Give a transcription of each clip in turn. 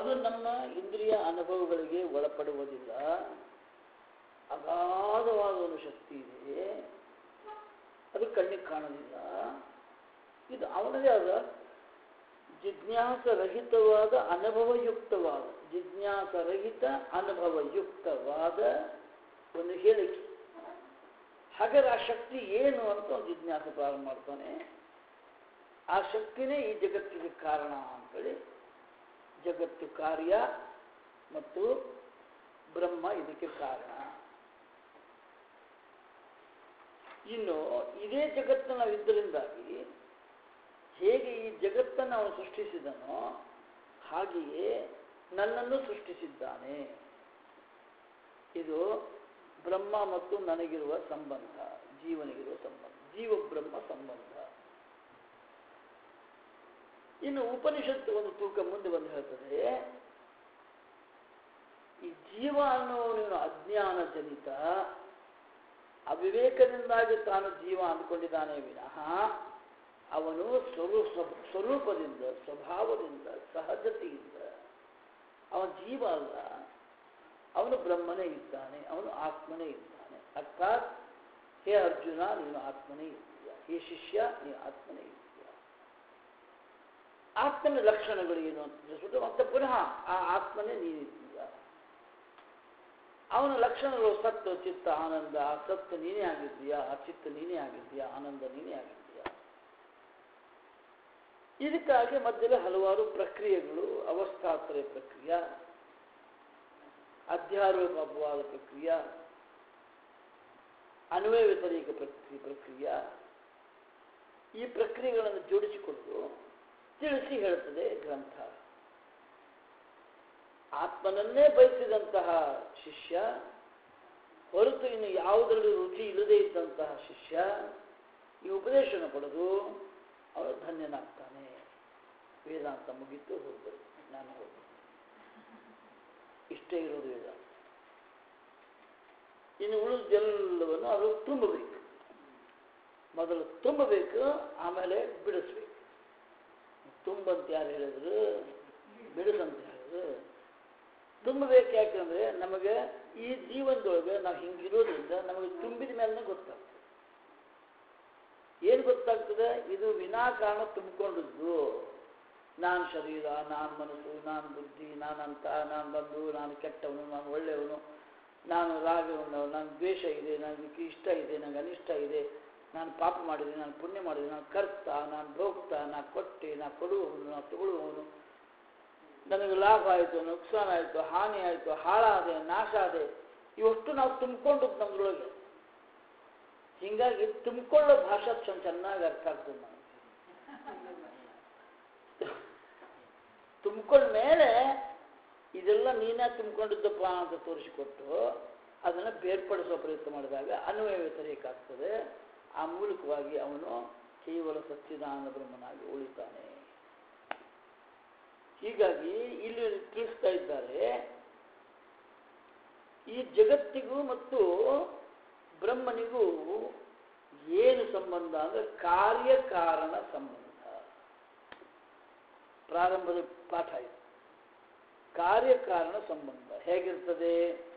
ಅದು ನಮ್ಮ ಇಂದ್ರಿಯ ಅನುಭವಗಳಿಗೆ ಒಳಪಡುವುದಿಲ್ಲ ಅಗಾಧವಾದ ಒಂದು ಶಕ್ತಿ ಇದೆ ಅದು ಕಣ್ಣಿಗೆ ಕಾಣೋದಿಲ್ಲ ಇದು ಅವನದೇ ಆದ ಜಿಜ್ಞಾಸರಹಿತವಾದ ಅನುಭವಯುಕ್ತವಾದ ಜಿಜ್ಞಾಸರಹಿತ ಅನುಭವಯುಕ್ತವಾದ ಒಂದು ಹೇಳಿಕೆ ಹಾಗಾದ್ರೆ ಆ ಶಕ್ತಿ ಏನು ಅಂತ ಒಂದು ಜಿಜ್ಞಾಸ ಪ್ರಾರಂಭ ಮಾಡ್ತಾನೆ ಆ ಶಕ್ತಿನೇ ಈ ಜಗತ್ತಿಗೆ ಕಾರಣ ಅಂತೇಳಿ ಜಗತ್ತು ಕಾರ್ಯ ಮತ್ತು ಬ್ರಹ್ಮ ಇದಕ್ಕೆ ಕಾರಣ ಇನ್ನು ಇದೇ ಜಗತ್ತು ನಾವು ಇದ್ದರಿಂದಾಗಿ ಹೇಗೆ ಈ ಜಗತ್ತನ್ನು ಅವನು ಸೃಷ್ಟಿಸಿದನೋ ಹಾಗೆಯೇ ನನ್ನನ್ನು ಸೃಷ್ಟಿಸಿದ್ದಾನೆ ಇದು ಬ್ರಹ್ಮ ಮತ್ತು ನನಗಿರುವ ಸಂಬಂಧ ಜೀವನಿಗಿರುವ ಸಂಬಂಧ ಜೀವ ಬ್ರಹ್ಮ ಸಂಬಂಧ ಇನ್ನು ಉಪನಿಷತ್ತು ಒಂದು ತೂಕ ಮುಂದೆ ಬಂದು ಹೇಳ್ತದೆ ಈ ಜೀವ ಅನ್ನೋವನು ಅಜ್ಞಾನ ಜನಿತ ಅವಿವೇಕದಿಂದಾಗಿ ತಾನು ಜೀವ ಅಂದ್ಕೊಂಡಿದ್ದಾನೆ ವಿನಃ ಅವನು ಸ್ವರೂ ಸ್ವರೂಪದಿಂದ ಸ್ವಭಾವದಿಂದ ಸಹಜತೆಯಿಂದ ಅವನ ಜೀವ ಅಲ್ಲ ಅವನು ಬ್ರಹ್ಮನೇ ಇದ್ದಾನೆ ಅವನು ಆತ್ಮನೇ ಇದ್ದಾನೆ ಅರ್ಥಾತ್ ಹೇ ಅರ್ಜುನ ನೀನು ಆತ್ಮನೇ ಇದ್ದೀಯ ಹೇ ಶಿಷ್ಯ ನೀನು ಆತ್ಮನೇ ಇದ್ದೀಯ ಆತ್ಮನ ಲಕ್ಷಣಗಳು ಏನು ಅಂತ ತಿಳಿಸ್ಬಿಟ್ಟು ಮತ್ತೆ ಪುನಃ ಆ ಆತ್ಮನೇ ನೀನಿದ್ದೀಯ ಅವನ ಲಕ್ಷಣಗಳು ಸತ್ತು ಚಿತ್ತ ಆನಂದ ಆ ಸತ್ತು ನೀನೇ ಆಗಿದ್ದೀಯಾ ಆ ಚಿತ್ತ ನೀನೇ ಆಗಿದ್ದೀಯಾ ಆನಂದ ನೀನೇ ಆಗಿದ್ದೀಯಾ ಇದಕ್ಕಾಗಿ ಮಧ್ಯದಲ್ಲಿ ಹಲವಾರು ಪ್ರಕ್ರಿಯೆಗಳು ಅವಸ್ಥಾತ್ರಯ ಪ್ರಕ್ರಿಯೆ ಅಧ್ಯಾರೋಪವಾದ ಪ್ರಕ್ರಿಯೆ ಅನ್ವಯ ವ್ಯತಿರೇಕ ಪ್ರಕ್ರಿಯೆ ಪ್ರಕ್ರಿಯೆ ಈ ಪ್ರಕ್ರಿಯೆಗಳನ್ನು ಜೋಡಿಸಿಕೊಂಡು ತಿಳಿಸಿ ಹೇಳುತ್ತದೆ ಗ್ರಂಥ ಆತ್ಮನನ್ನೇ ಬಯಸಿದಂತಹ ಶಿಷ್ಯ ಹೊರತು ಇನ್ನು ಯಾವುದರಲ್ಲಿ ರುಚಿ ಇಲ್ಲದೇ ಇದ್ದಂತಹ ಶಿಷ್ಯ ಈ ಉಪದೇಶನ ಪಡೆದು ಅವನು ಧನ್ಯನಾಗ್ತಾನೆ ವೇದಾಂತ ಮುಗಿತು ಹೋಗ್ಬೇಕು ನಾನು ಹೋಗ್ಬೇಕು ಇಷ್ಟೇ ಇರೋದು ವೇದಾಂತ ಇನ್ನು ಉಳಿದೆಲ್ಲವನ್ನು ಅದು ತುಂಬಬೇಕು ಮೊದಲು ತುಂಬಬೇಕು ಆಮೇಲೆ ಬಿಡಿಸ್ಬೇಕು ತುಂಬಂತ ಯಾರು ಹೇಳಿದ್ರು ಬಿಡಿಸಂತ ಹೇಳಿದ್ರು ತುಂಬಬೇಕು ಯಾಕಂದ್ರೆ ನಮಗೆ ಈ ಜೀವನದೊಳಗೆ ನಾವು ಹಿಂಗಿರೋದ್ರಿಂದ ನಮಗೆ ತುಂಬಿದ ಮೇಲೆ ಗೊತ್ತಾಗ್ತದೆ ಏನು ಗೊತ್ತಾಗ್ತದೆ ಇದು ವಿನಾಕಾರಣ ತುಂಬಿಕೊಂಡದ್ದು ನಾನು ಶರೀರ ನಾನು ಮನಸ್ಸು ನಾನು ಬುದ್ಧಿ ನಾನಂತ ನಾನು ಬಂದು ನಾನು ಕೆಟ್ಟವನು ನಾನು ಒಳ್ಳೆಯವನು ನಾನು ರಾಗವನು ನಾನು ದ್ವೇಷ ಇದೆ ನನಗೆ ಇಷ್ಟ ಇದೆ ನನಗೆ ಅನಿಷ್ಟ ಇದೆ ನಾನು ಪಾಪ ಮಾಡಿದೆ ನಾನು ಪುಣ್ಯ ಮಾಡಿದೆ ನಾನು ಕರ್ತ ನಾನು ಭೋಕ್ತ ನಾನು ಕೊಟ್ಟೆ ನಾನು ಕೊಡುವವನು ನಾನು ತಗೊಳ್ಳುವವನು ನನಗೆ ಲಾಭ ಆಯಿತು ನುಕ್ಸಾನ ಆಯಿತು ಹಾನಿ ಆಯಿತು ಹಾಳಾದೆ ನಾಶ ಆದೆ ಇವಷ್ಟು ನಾವು ತುಂಬಿಕೊಂಡದ್ದು ನಮ್ದ್ರೊಳಗೆ ಹೀಗಾಗಿ ತುಂಬಿಕೊಳ್ಳೋ ಭಾಷಾ ಚಂದ ಚೆನ್ನಾಗಿ ಅರ್ಥ ಆಗ್ತದೆ ನಮಗೆ ತುಂಬಿಕೊಂಡ ಮೇಲೆ ಇದೆಲ್ಲ ನೀನೇ ತುಂಬಿಕೊಂಡಿದ್ದಪ್ಪ ಅಂತ ತೋರಿಸಿಕೊಟ್ಟು ಅದನ್ನು ಬೇರ್ಪಡಿಸುವ ಪ್ರಯತ್ನ ಮಾಡಿದಾಗ ಅನ್ವಯ ವ್ಯತಿರೇಕ ಆಗ್ತದೆ ಆ ಮೂಲಕವಾಗಿ ಅವನು ಕೇವಲ ಸಚ್ಚಿದಾನಂದ ಬ್ರಹ್ಮನಾಗಿ ಉಳಿತಾನೆ ಹೀಗಾಗಿ ಇಲ್ಲಿ ತಿಳಿಸ್ತಾ ಇದ್ದಾರೆ ಈ ಜಗತ್ತಿಗೂ ಮತ್ತು ಬ್ರಹ್ಮನಿಗೂ ಏನು ಸಂಬಂಧ ಅಂದರೆ ಕಾರ್ಯಕಾರಣ ಸಂಬಂಧ ಪ್ರಾರಂಭದ ಪಾಠ ಇದು ಕಾರ್ಯಕಾರಣ ಸಂಬಂಧ ಹೇಗಿರ್ತದೆ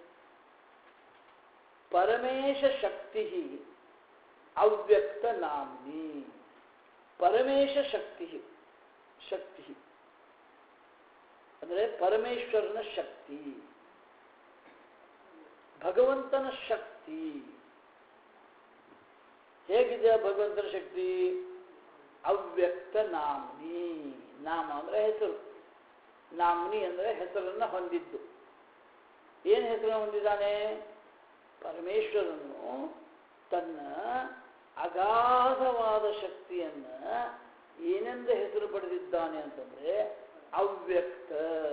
ಪರಮೇಶ ಶಕ್ತಿ ಅವ್ಯಕ್ತ ನಾಮ್ನಿ ಪರಮೇಶ ಶಕ್ತಿ ಶಕ್ತಿ ಅಂದರೆ ಪರಮೇಶ್ವರನ ಶಕ್ತಿ ಭಗವಂತನ ಶಕ್ತಿ ಹೇಗಿದೆ ಭಗವಂತನ ಶಕ್ತಿ ಅವ್ಯಕ್ತ ನಾಮ್ನಿ ನಾಮ ಅಂದರೆ ಹೆಸರು ನಾಮ್ನಿ ಅಂದರೆ ಹೆಸರನ್ನು ಹೊಂದಿದ್ದು ಏನು ಹೆಸರನ್ನು ಹೊಂದಿದ್ದಾನೆ ಪರಮೇಶ್ವರನು ತನ್ನ ಅಗಾಧವಾದ ಶಕ್ತಿಯನ್ನ ಏನೆಂದು ಹೆಸರು ಪಡೆದಿದ್ದಾನೆ ಅಂತಂದ್ರೆ ಅವ್ಯಕ್ತ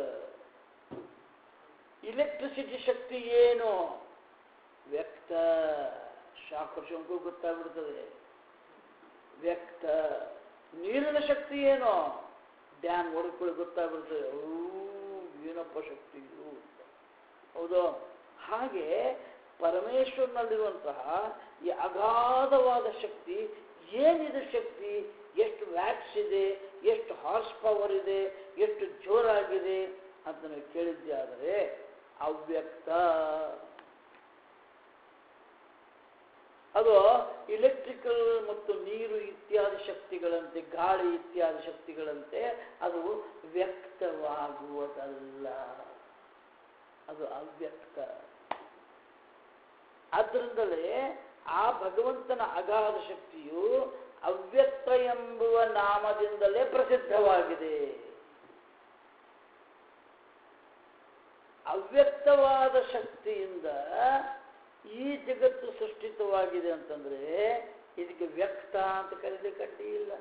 ಇಲೆಕ್ಟ್ರಿಸಿಟಿ ಶಕ್ತಿ ಏನು ವ್ಯಕ್ತ ಶಾಕರ್ಷಂಗೂ ಗೊತ್ತಾಗ್ಬಿಡ್ತದೆ ವ್ಯಕ್ತ ನೀರಿನ ಶಕ್ತಿ ಏನು ಡ್ಯಾಮ್ ಹೊಡ್ಕೊಳ್ಳಿ ಗೊತ್ತಾಗ್ಬಿಡ್ತದೆ ಓ ಏನಪ್ಪ ಶಕ್ತಿ ಇದು ಹೌದು ಹಾಗೆ ಪರಮೇಶ್ವರನಲ್ಲಿರುವಂತಹ ಈ ಅಗಾಧವಾದ ಶಕ್ತಿ ಏನಿದೆ ಶಕ್ತಿ ಎಷ್ಟು ವ್ಯಾಟ್ಸ್ ಇದೆ ಎಷ್ಟು ಹಾರ್ಸ್ ಪವರ್ ಇದೆ ಎಷ್ಟು ಜೋರಾಗಿದೆ ಅಂತ ನೀವು ಕೇಳಿದ್ದೆ ಆದರೆ ಅವ್ಯಕ್ತ ಅದು ಇಲೆಕ್ಟ್ರಿಕಲ್ ಮತ್ತು ನೀರು ಇತ್ಯಾದಿ ಶಕ್ತಿಗಳಂತೆ ಗಾಳಿ ಇತ್ಯಾದಿ ಶಕ್ತಿಗಳಂತೆ ಅದು ವ್ಯಕ್ತವಾಗುವುದಲ್ಲ ಅದು ಅವ್ಯಕ್ತ ಆದ್ದರಿಂದಲೇ ಆ ಭಗವಂತನ ಅಗಾಧ ಶಕ್ತಿಯು ಅವ್ಯಕ್ತ ಎಂಬುವ ನಾಮದಿಂದಲೇ ಪ್ರಸಿದ್ಧವಾಗಿದೆ ಅವ್ಯಕ್ತವಾದ ಶಕ್ತಿಯಿಂದ ಈ ಜಗತ್ತು ಸೃಷ್ಟಿತವಾಗಿದೆ ಅಂತಂದ್ರೆ ಇದಕ್ಕೆ ವ್ಯಕ್ತ ಅಂತ ಕರೀಲಿಕ್ಕೆ ಅಡ್ಡಿ ಇಲ್ಲ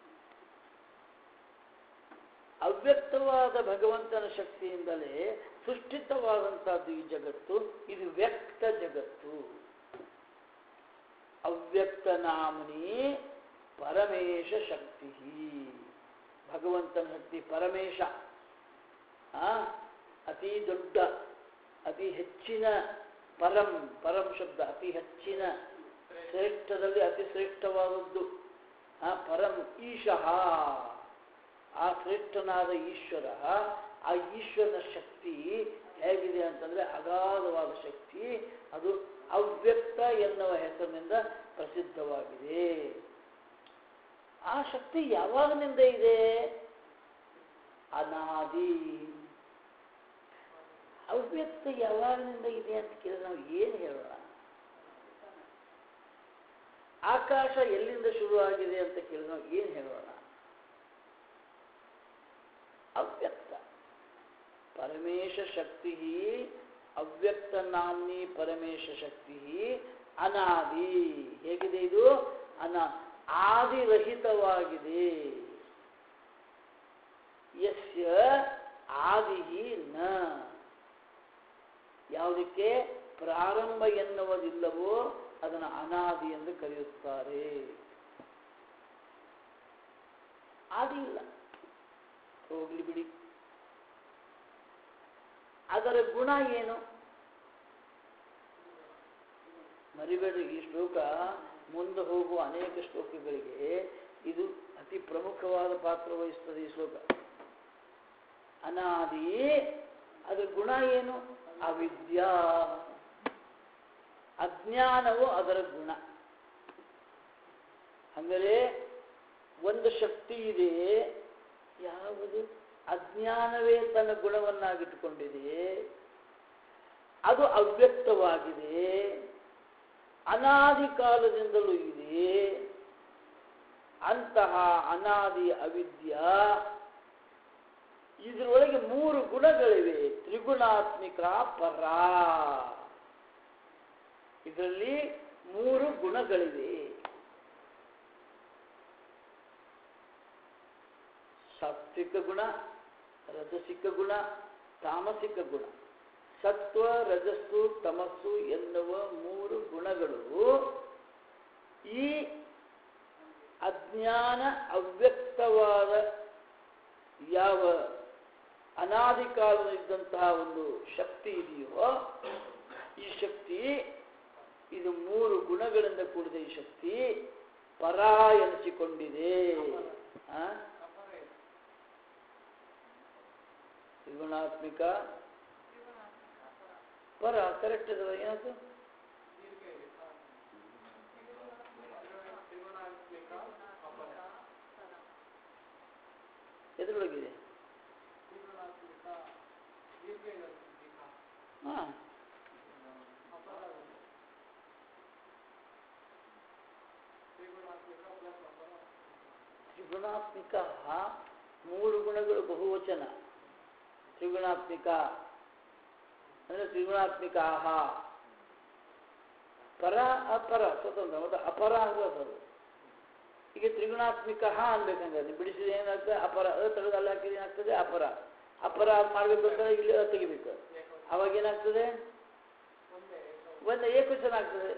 ಅವ್ಯಕ್ತವಾದ ಭಗವಂತನ ಶಕ್ತಿಯಿಂದಲೇ ಸೃಷ್ಟಿತವಾದಂತಹದ್ದು ಈ ಜಗತ್ತು ಇದು ವ್ಯಕ್ತ ಜಗತ್ತು ಅವ್ಯಕ್ತ ನಾಮನಿ ಪರಮೇಶ ಶಕ್ತಿ ಭಗವಂತನ ಶಕ್ತಿ ಪರಮೇಶ ಆ ಅತಿ ದೊಡ್ಡ ಅತಿ ಹೆಚ್ಚಿನ ಪರಂ ಪರಂ ಶಬ್ದ ಅತಿ ಹೆಚ್ಚಿನ ಶ್ರೇಷ್ಠದಲ್ಲಿ ಅತಿ ಶ್ರೇಷ್ಠವಾದದ್ದು ಆ ಪರಂ ಈಶಃ ಆ ಶ್ರೇಷ್ಠನಾದ ಈಶ್ವರ ಆ ಈಶ್ವರನ ಶಕ್ತಿ ಹೇಗಿದೆ ಅಂತಂದ್ರೆ ಅಗಾಧವಾದ ಶಕ್ತಿ ಅದು ಅವ್ಯಕ್ತ ಎನ್ನುವ ಹೆಸರಿನಿಂದ ಪ್ರಸಿದ್ಧವಾಗಿದೆ ಆ ಶಕ್ತಿ ಯಾವಾಗಿನಿಂದ ಇದೆ ಅನಾದಿ ಅವ್ಯಕ್ತ ಯಾವಾಗಿನಿಂದ ಇದೆ ಅಂತ ಕೇಳಿದ್ರೆ ನಾವು ಏನು ಹೇಳೋಣ ಆಕಾಶ ಎಲ್ಲಿಂದ ಶುರುವಾಗಿದೆ ಅಂತ ಕೇಳಿದ್ರೆ ನಾವು ಏನು ಹೇಳೋಣ ಅವ್ಯಕ್ತ ಪರಮೇಶ ಶಕ್ತಿ ಅವ್ಯಕ್ತ ನಾಮ್ನಿ ಪರಮೇಶ ಶಕ್ತಿ ಅನಾದಿ ಹೇಗಿದೆ ಇದು ಅನ ಆದಿರಹಿತವಾಗಿದೆ ಯಸ್ಯ ಆದಿ ನ ಯಾವುದಕ್ಕೆ ಪ್ರಾರಂಭ ಎನ್ನುವುದಿಲ್ಲವೋ ಅದನ್ನು ಅನಾದಿ ಎಂದು ಕರೆಯುತ್ತಾರೆ ಆದಿ ಇಲ್ಲ ಹೋಗ್ಲಿ ಬಿಡಿ ಅದರ ಗುಣ ಏನು ಮರಿಬೇಡಿ ಈ ಶ್ಲೋಕ ಮುಂದೆ ಹೋಗುವ ಅನೇಕ ಶ್ಲೋಕಗಳಿಗೆ ಇದು ಅತಿ ಪ್ರಮುಖವಾದ ಪಾತ್ರ ವಹಿಸ್ತದೆ ಈ ಶ್ಲೋಕ ಅನಾದಿ ಅದರ ಗುಣ ಏನು ಅವಿದ್ಯಾ ಅಜ್ಞಾನವು ಅದರ ಗುಣ ಅಂದರೆ ಒಂದು ಶಕ್ತಿ ಇದೆ ಯಾವುದು ಅಜ್ಞಾನವೇ ತನ್ನ ಗುಣವನ್ನಾಗಿಟ್ಟುಕೊಂಡಿದೆ ಅದು ಅವ್ಯಕ್ತವಾಗಿದೆ ಅನಾದಿ ಕಾಲದಿಂದಲೂ ಇದೆ ಅಂತಹ ಅನಾದಿ ಅವಿದ್ಯಾ ಇದರೊಳಗೆ ಮೂರು ಗುಣಗಳಿವೆ ತ್ರಿಗುಣಾತ್ಮಿಕ ಪರ ಇದರಲ್ಲಿ ಮೂರು ಗುಣಗಳಿವೆ ಸಾತ್ವಿಕ ಗುಣ ರಜಸಿಕ ಗುಣ ತಾಮಸಿಕ ಗುಣ ಸತ್ವ ರಜಸ್ಸು ತಮಸ್ಸು ಎನ್ನುವ ಮೂರು ಗುಣಗಳು ಈ ಅಜ್ಞಾನ ಅವ್ಯಕ್ತವಾದ ಯಾವ ಅನಾದಿ ಕಾಲದಲ್ಲಿದ್ದಂತಹ ಒಂದು ಶಕ್ತಿ ಇದೆಯೋ ಈ ಶಕ್ತಿ ಇದು ಮೂರು ಗುಣಗಳಿಂದ ಕೂಡಿದ ಈ ಶಕ್ತಿ ಪರ ಎನಿಸಿಕೊಂಡಿದೆ ಆ? ತ್ರಿಗುಣಾತ್ಮಿಕ ಪರ ಕರೆಕ್ಟ್ ಇದಲ್ಲ ಏನಾಯ್ತು ಎದುರೊಳಗಿದೆ ಹಾ ತ್ರಿಗುಣಾತ್ಮಿಕ ಮೂರು ಗುಣಗಳು ಬಹುವಚನ ತ್ರಿಗುಣಾತ್ಮಿಕ ಅಂದರೆ ತ್ರಿಗುಣಾತ್ಮಿಕ ಪರ ಅಪರ ಸ್ವತಂತ್ರ ಮತ್ತು ಅಪರ ಅದು ಈಗ ತ್ರಿಗುಣಾತ್ಮಿಕ ಅನ್ಬೇಕಂದ್ರೆ ನೀವು ಬಿಡಿಸಿದ ಏನಾಗ್ತದೆ ಅಪರ ಅ ತೆಗೆದು ಅಲ್ಲಿ ಹಾಕಿದ್ರೆ ಏನಾಗ್ತದೆ ಅಪರ ಅಪರ ಮಾಡಬೇಕು ಅಂತ ಇಲ್ಲಿ ಅ ತೆಗಿಬೇಕು ಅವಾಗ ಏನಾಗ್ತದೆ ಒಂದು ಏಕವಚನ ಆಗ್ತದೆ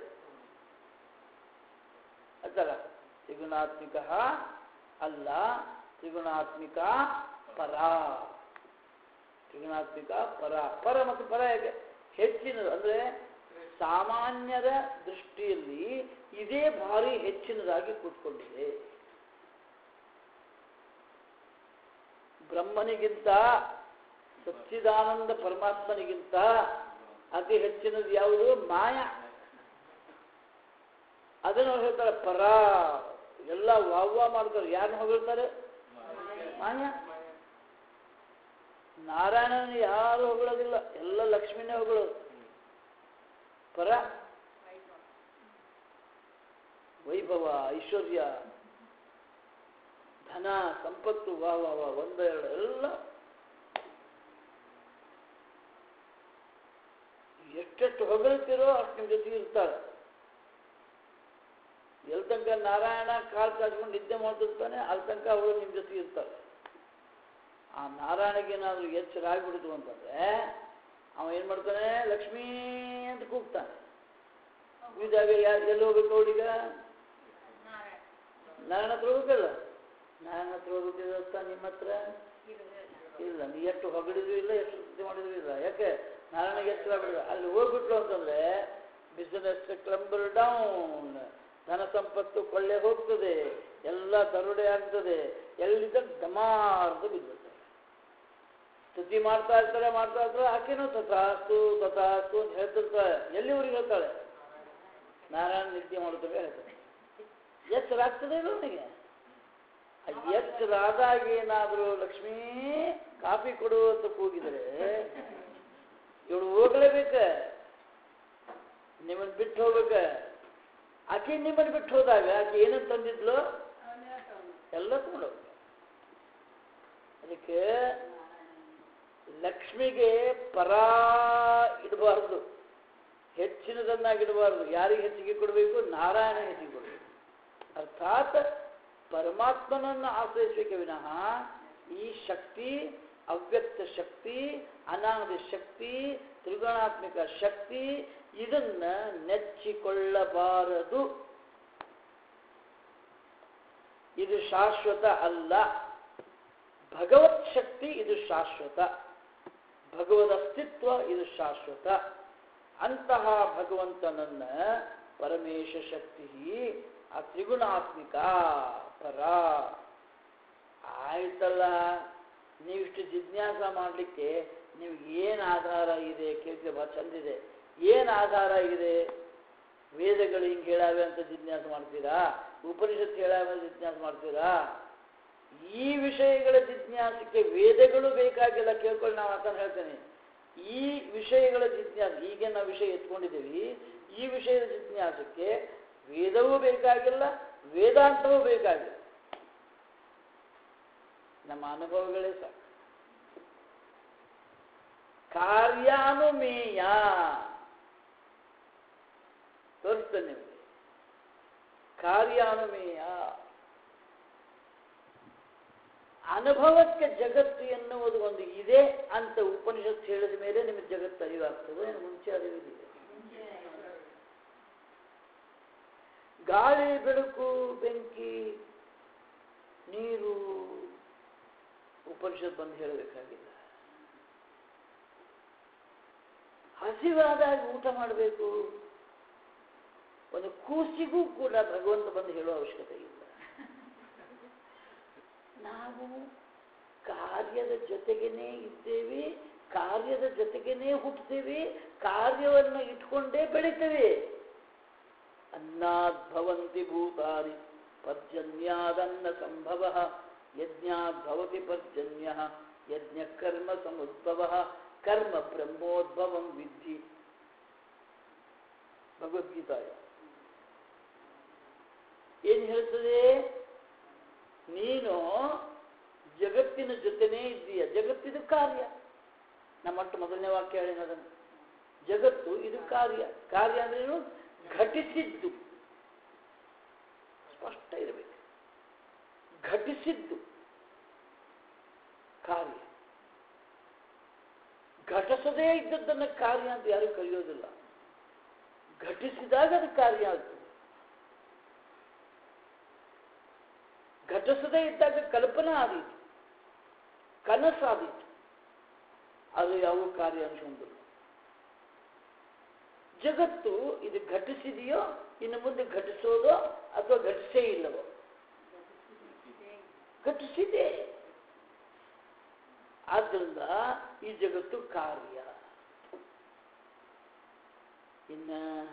ಅದಲ್ಲ ತ್ರಿಗುಣಾತ್ಮಿಕ ಅಲ್ಲ ತ್ರಿಗುಣಾತ್ಮಿಕ ಪರ ತ್ರಿಗುಣಾತ್ಮಿಕ ಪರ ಪರ ಮತ್ತು ಪರ ಹೇಗೆ ಹೆಚ್ಚಿನದು ಅಂದರೆ ಸಾಮಾನ್ಯರ ದೃಷ್ಟಿಯಲ್ಲಿ ಇದೇ ಭಾರಿ ಹೆಚ್ಚಿನದಾಗಿ ಕೂತ್ಕೊಂಡಿದೆ ಬ್ರಹ್ಮನಿಗಿಂತ ಸಚ್ಚಿದಾನಂದ ಪರಮಾತ್ಮನಿಗಿಂತ ಅತಿ ಹೆಚ್ಚಿನದು ಯಾವುದು ಮಾಯ ಅದನ್ನು ಅವ್ರು ಹೇಳ್ತಾರೆ ಪರ ಎಲ್ಲ ವಾವ್ವಾ ಮಾಡ್ತಾರೆ ಯಾರನ್ನ ಹೊಗಳ್ತಾರೆ ಮಾಯ ನಾರಾಯಣನ ಯಾರು ಹೊಗಳೋದಿಲ್ಲ ಎಲ್ಲ ಲಕ್ಷ್ಮಿನೇ ಹೊಗಳೋದು ಪರ ವೈಭವ ಐಶ್ವರ್ಯ ಧನ ಸಂಪತ್ತು ವಾ ವಾ ವಾ ಒಂದು ಎರಡು ಎಲ್ಲ ಎಷ್ಟೆಷ್ಟು ಹೊಗಳ್ತಿರೋ ಅಷ್ಟು ನಿಮ್ಮ ಜೊತೆ ಇರ್ತಾಳೆ ಎಲ್ ತನಕ ನಾರಾಯಣ ಕಾಲು ಕಾಸ್ಕೊಂಡು ನಿದ್ದೆ ಮಾಡ್ತಿರ್ತಾನೆ ಅಲ್ಲಿ ತನಕ ಅವಳು ನಿಮ್ಮ ಜೊತೆ ಇರ್ತಾಳೆ ಆ ನಾರಾಯಣಗೇನಾದ್ರೂ ಎಚ್ಚರ ಆಗ್ಬಿಡ್ತು ಅಂತಂದ್ರೆ ಅವ ಏನ್ ಮಾಡ್ತಾನೆ ಲಕ್ಷ್ಮೀ ಅಂತ ಕೂಗ್ತಾನೆ ಇದಾಗ ಯಾರು ಎಲ್ಲಿ ಹೋಗ್ಬೇಕು ಅವಳೀಗ ನಾರಾಯಣ ಹತ್ರ ಹೋಗ್ಬೇಕಲ್ಲ ನಾರಾಯಣ ಹತ್ರ ಹೋಗ್ಬೇಕಿತ್ತ ನಿಮ್ಮ ಹತ್ರ ಇಲ್ಲ ನೀ ಎಷ್ಟು ಹೊಗಳಿದ್ರು ಇಲ್ಲ ಎಷ್ಟು ಸುದ್ದಿ ಮಾಡಿದ್ರು ಇಲ್ಲ ಯಾಕೆ ನಾರಾಯಣಗೆ ಎಚ್ಚರ ಬಿಡಿದ ಅಲ್ಲಿ ಹೋಗ್ಬಿಟ್ಲು ಅಂತಂದ್ರೆ ಬಿಸಿನೆಸ್ ಕ್ಲಂಬರ್ ಡೌನ್ ಧನ ಸಂಪತ್ತು ಕೊಳ್ಳೆ ಹೋಗ್ತದೆ ಎಲ್ಲ ದರೋಡೆ ಆಗ್ತದೆ ಎಲ್ಲಿದ್ದ ಡಮಾರ್ದು ಬಿದ್ದಿರ್ತಾರೆ ಸ್ತುತಿ ಮಾಡ್ತಾ ಇರ್ತಾರೆ ಮಾಡ್ತಾ ಇರ್ತಾರೆ ಆಕೆನೂ ತಥಾಸ್ತು ತಥಾಸ್ತು ಅಂತ ಹೇಳ್ತಿರ್ತಾಳೆ ಎಲ್ಲಿ ಊರಿಗೆ ಹೇಳ್ತಾಳೆ ನಾರಾಯಣ ನಿತ್ಯ ಮಾಡುತ್ತವೆ ಹೇಳ್ತಾನೆ ಎಚ್ಚರ ಆಗ್ತದೆ ಇಲ್ಲ ಅವನಿಗೆ ಆ ಎಚ್ಚರ ಆದಾಗ ಏನಾದರೂ ಲಕ್ಷ್ಮೀ ಕಾಫಿ ಕೊಡು ಅಂತ ಕೂಗಿದ್ರೆ ಇವಳು ಹೋಗ್ಲೇಬೇಕ ನಿಮ್ಮನ್ನು ಬಿಟ್ಟು ಹೋಗ್ಬೇಕ ಆಕೆ ನಿಮ್ಮನ್ನು ಬಿಟ್ಟು ಹೋದಾಗ ಆಕೆ ಏನಂತ ತಂದಿದ್ಲು ಎಲ್ಲ ತಗೊಂಡು ಅದಕ್ಕೆ ಲಕ್ಷ್ಮಿಗೆ ಪರ ಇಡಬಾರ್ದು ಹೆಚ್ಚಿನದನ್ನಾಗಿಡಬಾರ್ದು ಯಾರಿಗೆ ಹೆಚ್ಚಿಗೆ ಕೊಡಬೇಕು ನಾರಾಯಣ ಹೆಚ್ಚಿಗೆ ಕೊಡಬೇಕು ಅರ್ಥಾತ್ ಪರಮಾತ್ಮನನ್ನು ಆಶ್ರಯಿಸಬೇಕೆ ವಿನಃ ಈ ಶಕ್ತಿ ಅವ್ಯಕ್ತ ಶಕ್ತಿ ಅನಾಮದ ಶಕ್ತಿ ತ್ರಿಗುಣಾತ್ಮಕ ಶಕ್ತಿ ಇದನ್ನ ನೆಚ್ಚಿಕೊಳ್ಳಬಾರದು ಇದು ಶಾಶ್ವತ ಅಲ್ಲ ಭಗವತ್ ಶಕ್ತಿ ಇದು ಶಾಶ್ವತ ಭಗವದ್ ಅಸ್ತಿತ್ವ ಇದು ಶಾಶ್ವತ ಅಂತಹ ಭಗವಂತನನ್ನ ಪರಮೇಶ ಶಕ್ತಿ ಆ ತ್ರಿಗುಣಾತ್ಮಿಕ ಪರ ಆಯ್ತಲ್ಲ ನೀವಿಷ್ಟು ಜಿಜ್ಞಾಸ ಮಾಡಲಿಕ್ಕೆ ನಿಮ್ಗೆ ಏನು ಆಧಾರ ಇದೆ ಕೇಳಿದ್ರೆ ಭಾಳ ಚಂದಿದೆ ಏನು ಆಧಾರ ಇದೆ ವೇದಗಳು ಹಿಂಗೆ ಹೇಳಾವೆ ಅಂತ ಜಿಜ್ಞಾಸ ಮಾಡ್ತೀರಾ ಉಪನಿಷತ್ ಹೇಳಾವೆ ಅಂತ ಜಿಜ್ಞಾಸ ಮಾಡ್ತೀರಾ ಈ ವಿಷಯಗಳ ಜಿಜ್ಞಾಸಕ್ಕೆ ವೇದಗಳು ಬೇಕಾಗಿಲ್ಲ ಕೇಳ್ಕೊಂಡು ನಾವು ಅಂತ ಹೇಳ್ತೇನೆ ಈ ವಿಷಯಗಳ ಜಿಜ್ಞಾಸ ಈಗ ನಾವು ವಿಷಯ ಎತ್ಕೊಂಡಿದ್ದೀವಿ ಈ ವಿಷಯದ ಜಿಜ್ಞಾಸಕ್ಕೆ ವೇದವೂ ಬೇಕಾಗಿಲ್ಲ ವೇದಾಂತವೂ ಬೇಕಾಗಿಲ್ಲ ನಮ್ಮ ಅನುಭವಗಳೇ ಸಾಕು ಕಾರ್ಯಾನುಮೇಯ ತೋರಿಸ್ತೇನೆ ನಿಮಗೆ ಕಾರ್ಯಾನುಮೇಯ ಅನುಭವಕ್ಕೆ ಜಗತ್ತು ಎನ್ನುವುದು ಒಂದು ಇದೆ ಅಂತ ಉಪನಿಷತ್ ಹೇಳಿದ ಮೇಲೆ ನಿಮಗೆ ಜಗತ್ತು ಅರಿವಾಗ್ತದೆ ಏನು ಮುಂಚೆ ಅರಿವಿದೆ ಗಾಳಿ ಬೆಳಕು ಬೆಂಕಿ ನೀರು ಉಪನಿಷತ್ ಬಂದು ಹೇಳಬೇಕಾಗಿಲ್ಲ ಹಸಿವಾದಾಗ ಊಟ ಮಾಡಬೇಕು ಒಂದು ಕೂಸಿಗೂ ಕೂಡ ಭಗವಂತ ಬಂದು ಹೇಳುವ ಅವಶ್ಯಕತೆ ಇಲ್ಲ ನಾವು ಕಾರ್ಯದ ಜೊತೆಗೇನೆ ಇದ್ದೇವೆ ಕಾರ್ಯದ ಜೊತೆಗೇನೆ ಹುಟ್ಟುತ್ತೇವೆ ಕಾರ್ಯವನ್ನು ಇಟ್ಕೊಂಡೇ ಬೆಳಿತೇವೆ ಅನ್ನಾದ್ ಭವಂತಿ ಭೂತಾನಿ ಪರ್ಜನ್ಯಾದನ್ನ ಸಂಭವ ಯಜ್ಞಾದ್ ಭವತಿ ಪರ್ಜನ್ಯ ಯಜ್ಞ ಕರ್ಮ ಸಮುದ್ಭವ ಕರ್ಮ ಬ್ರಹ್ಮೋದ್ಭವಂ ವಿದ್ಧಿ ಭಗವದ್ಗೀತಾಯ ಏನ್ ಹೇಳ್ತದೆ ನೀನು ಜಗತ್ತಿನ ಜೊತೆನೇ ಇದ್ದೀಯ ಜಗತ್ತಿದು ಕಾರ್ಯ ನಮ್ಮಟ್ಟು ಮೊದಲನೇ ವಾಕ್ಯ ಹೇಳಿನದನ್ನು ಜಗತ್ತು ಇದು ಕಾರ್ಯ ಕಾರ್ಯ ಅಂದ್ರೆ ಏನು ಘಟಿಸಿದ್ದು ಸ್ಪಷ್ಟ ಇರಬೇಕು ಘಟಿಸಿದ್ದು ಕಾರ್ಯ ಘಟಿಸದೇ ಇದ್ದದ್ದನ್ನು ಕಾರ್ಯ ಅಂತ ಯಾರು ಕರೆಯೋದಿಲ್ಲ ಘಟಿಸಿದಾಗ ಅದು ಕಾರ್ಯ ಆಗ್ತದೆ ಘಟಿಸದೇ ಇದ್ದಾಗ ಕಲ್ಪನಾ ಆದೀತು ಕನಸಾದೀತು ಅದು ಯಾವ ಕಾರ್ಯ ಅನ್ಸ್ಕೊಂಡಿಲ್ಲ ಜಗತ್ತು ಇದು ಘಟಿಸಿದೆಯೋ ಇನ್ನು ಮುಂದೆ ಘಟಿಸೋದೋ ಅಥವಾ ಘಟಿಸೇ ಇಲ್ಲವೋ ಘಟಿಸಿದೆ ಆದ್ದರಿಂದ ಈ ಜಗತ್ತು ಕಾರ್ಯ ಇನ್ನ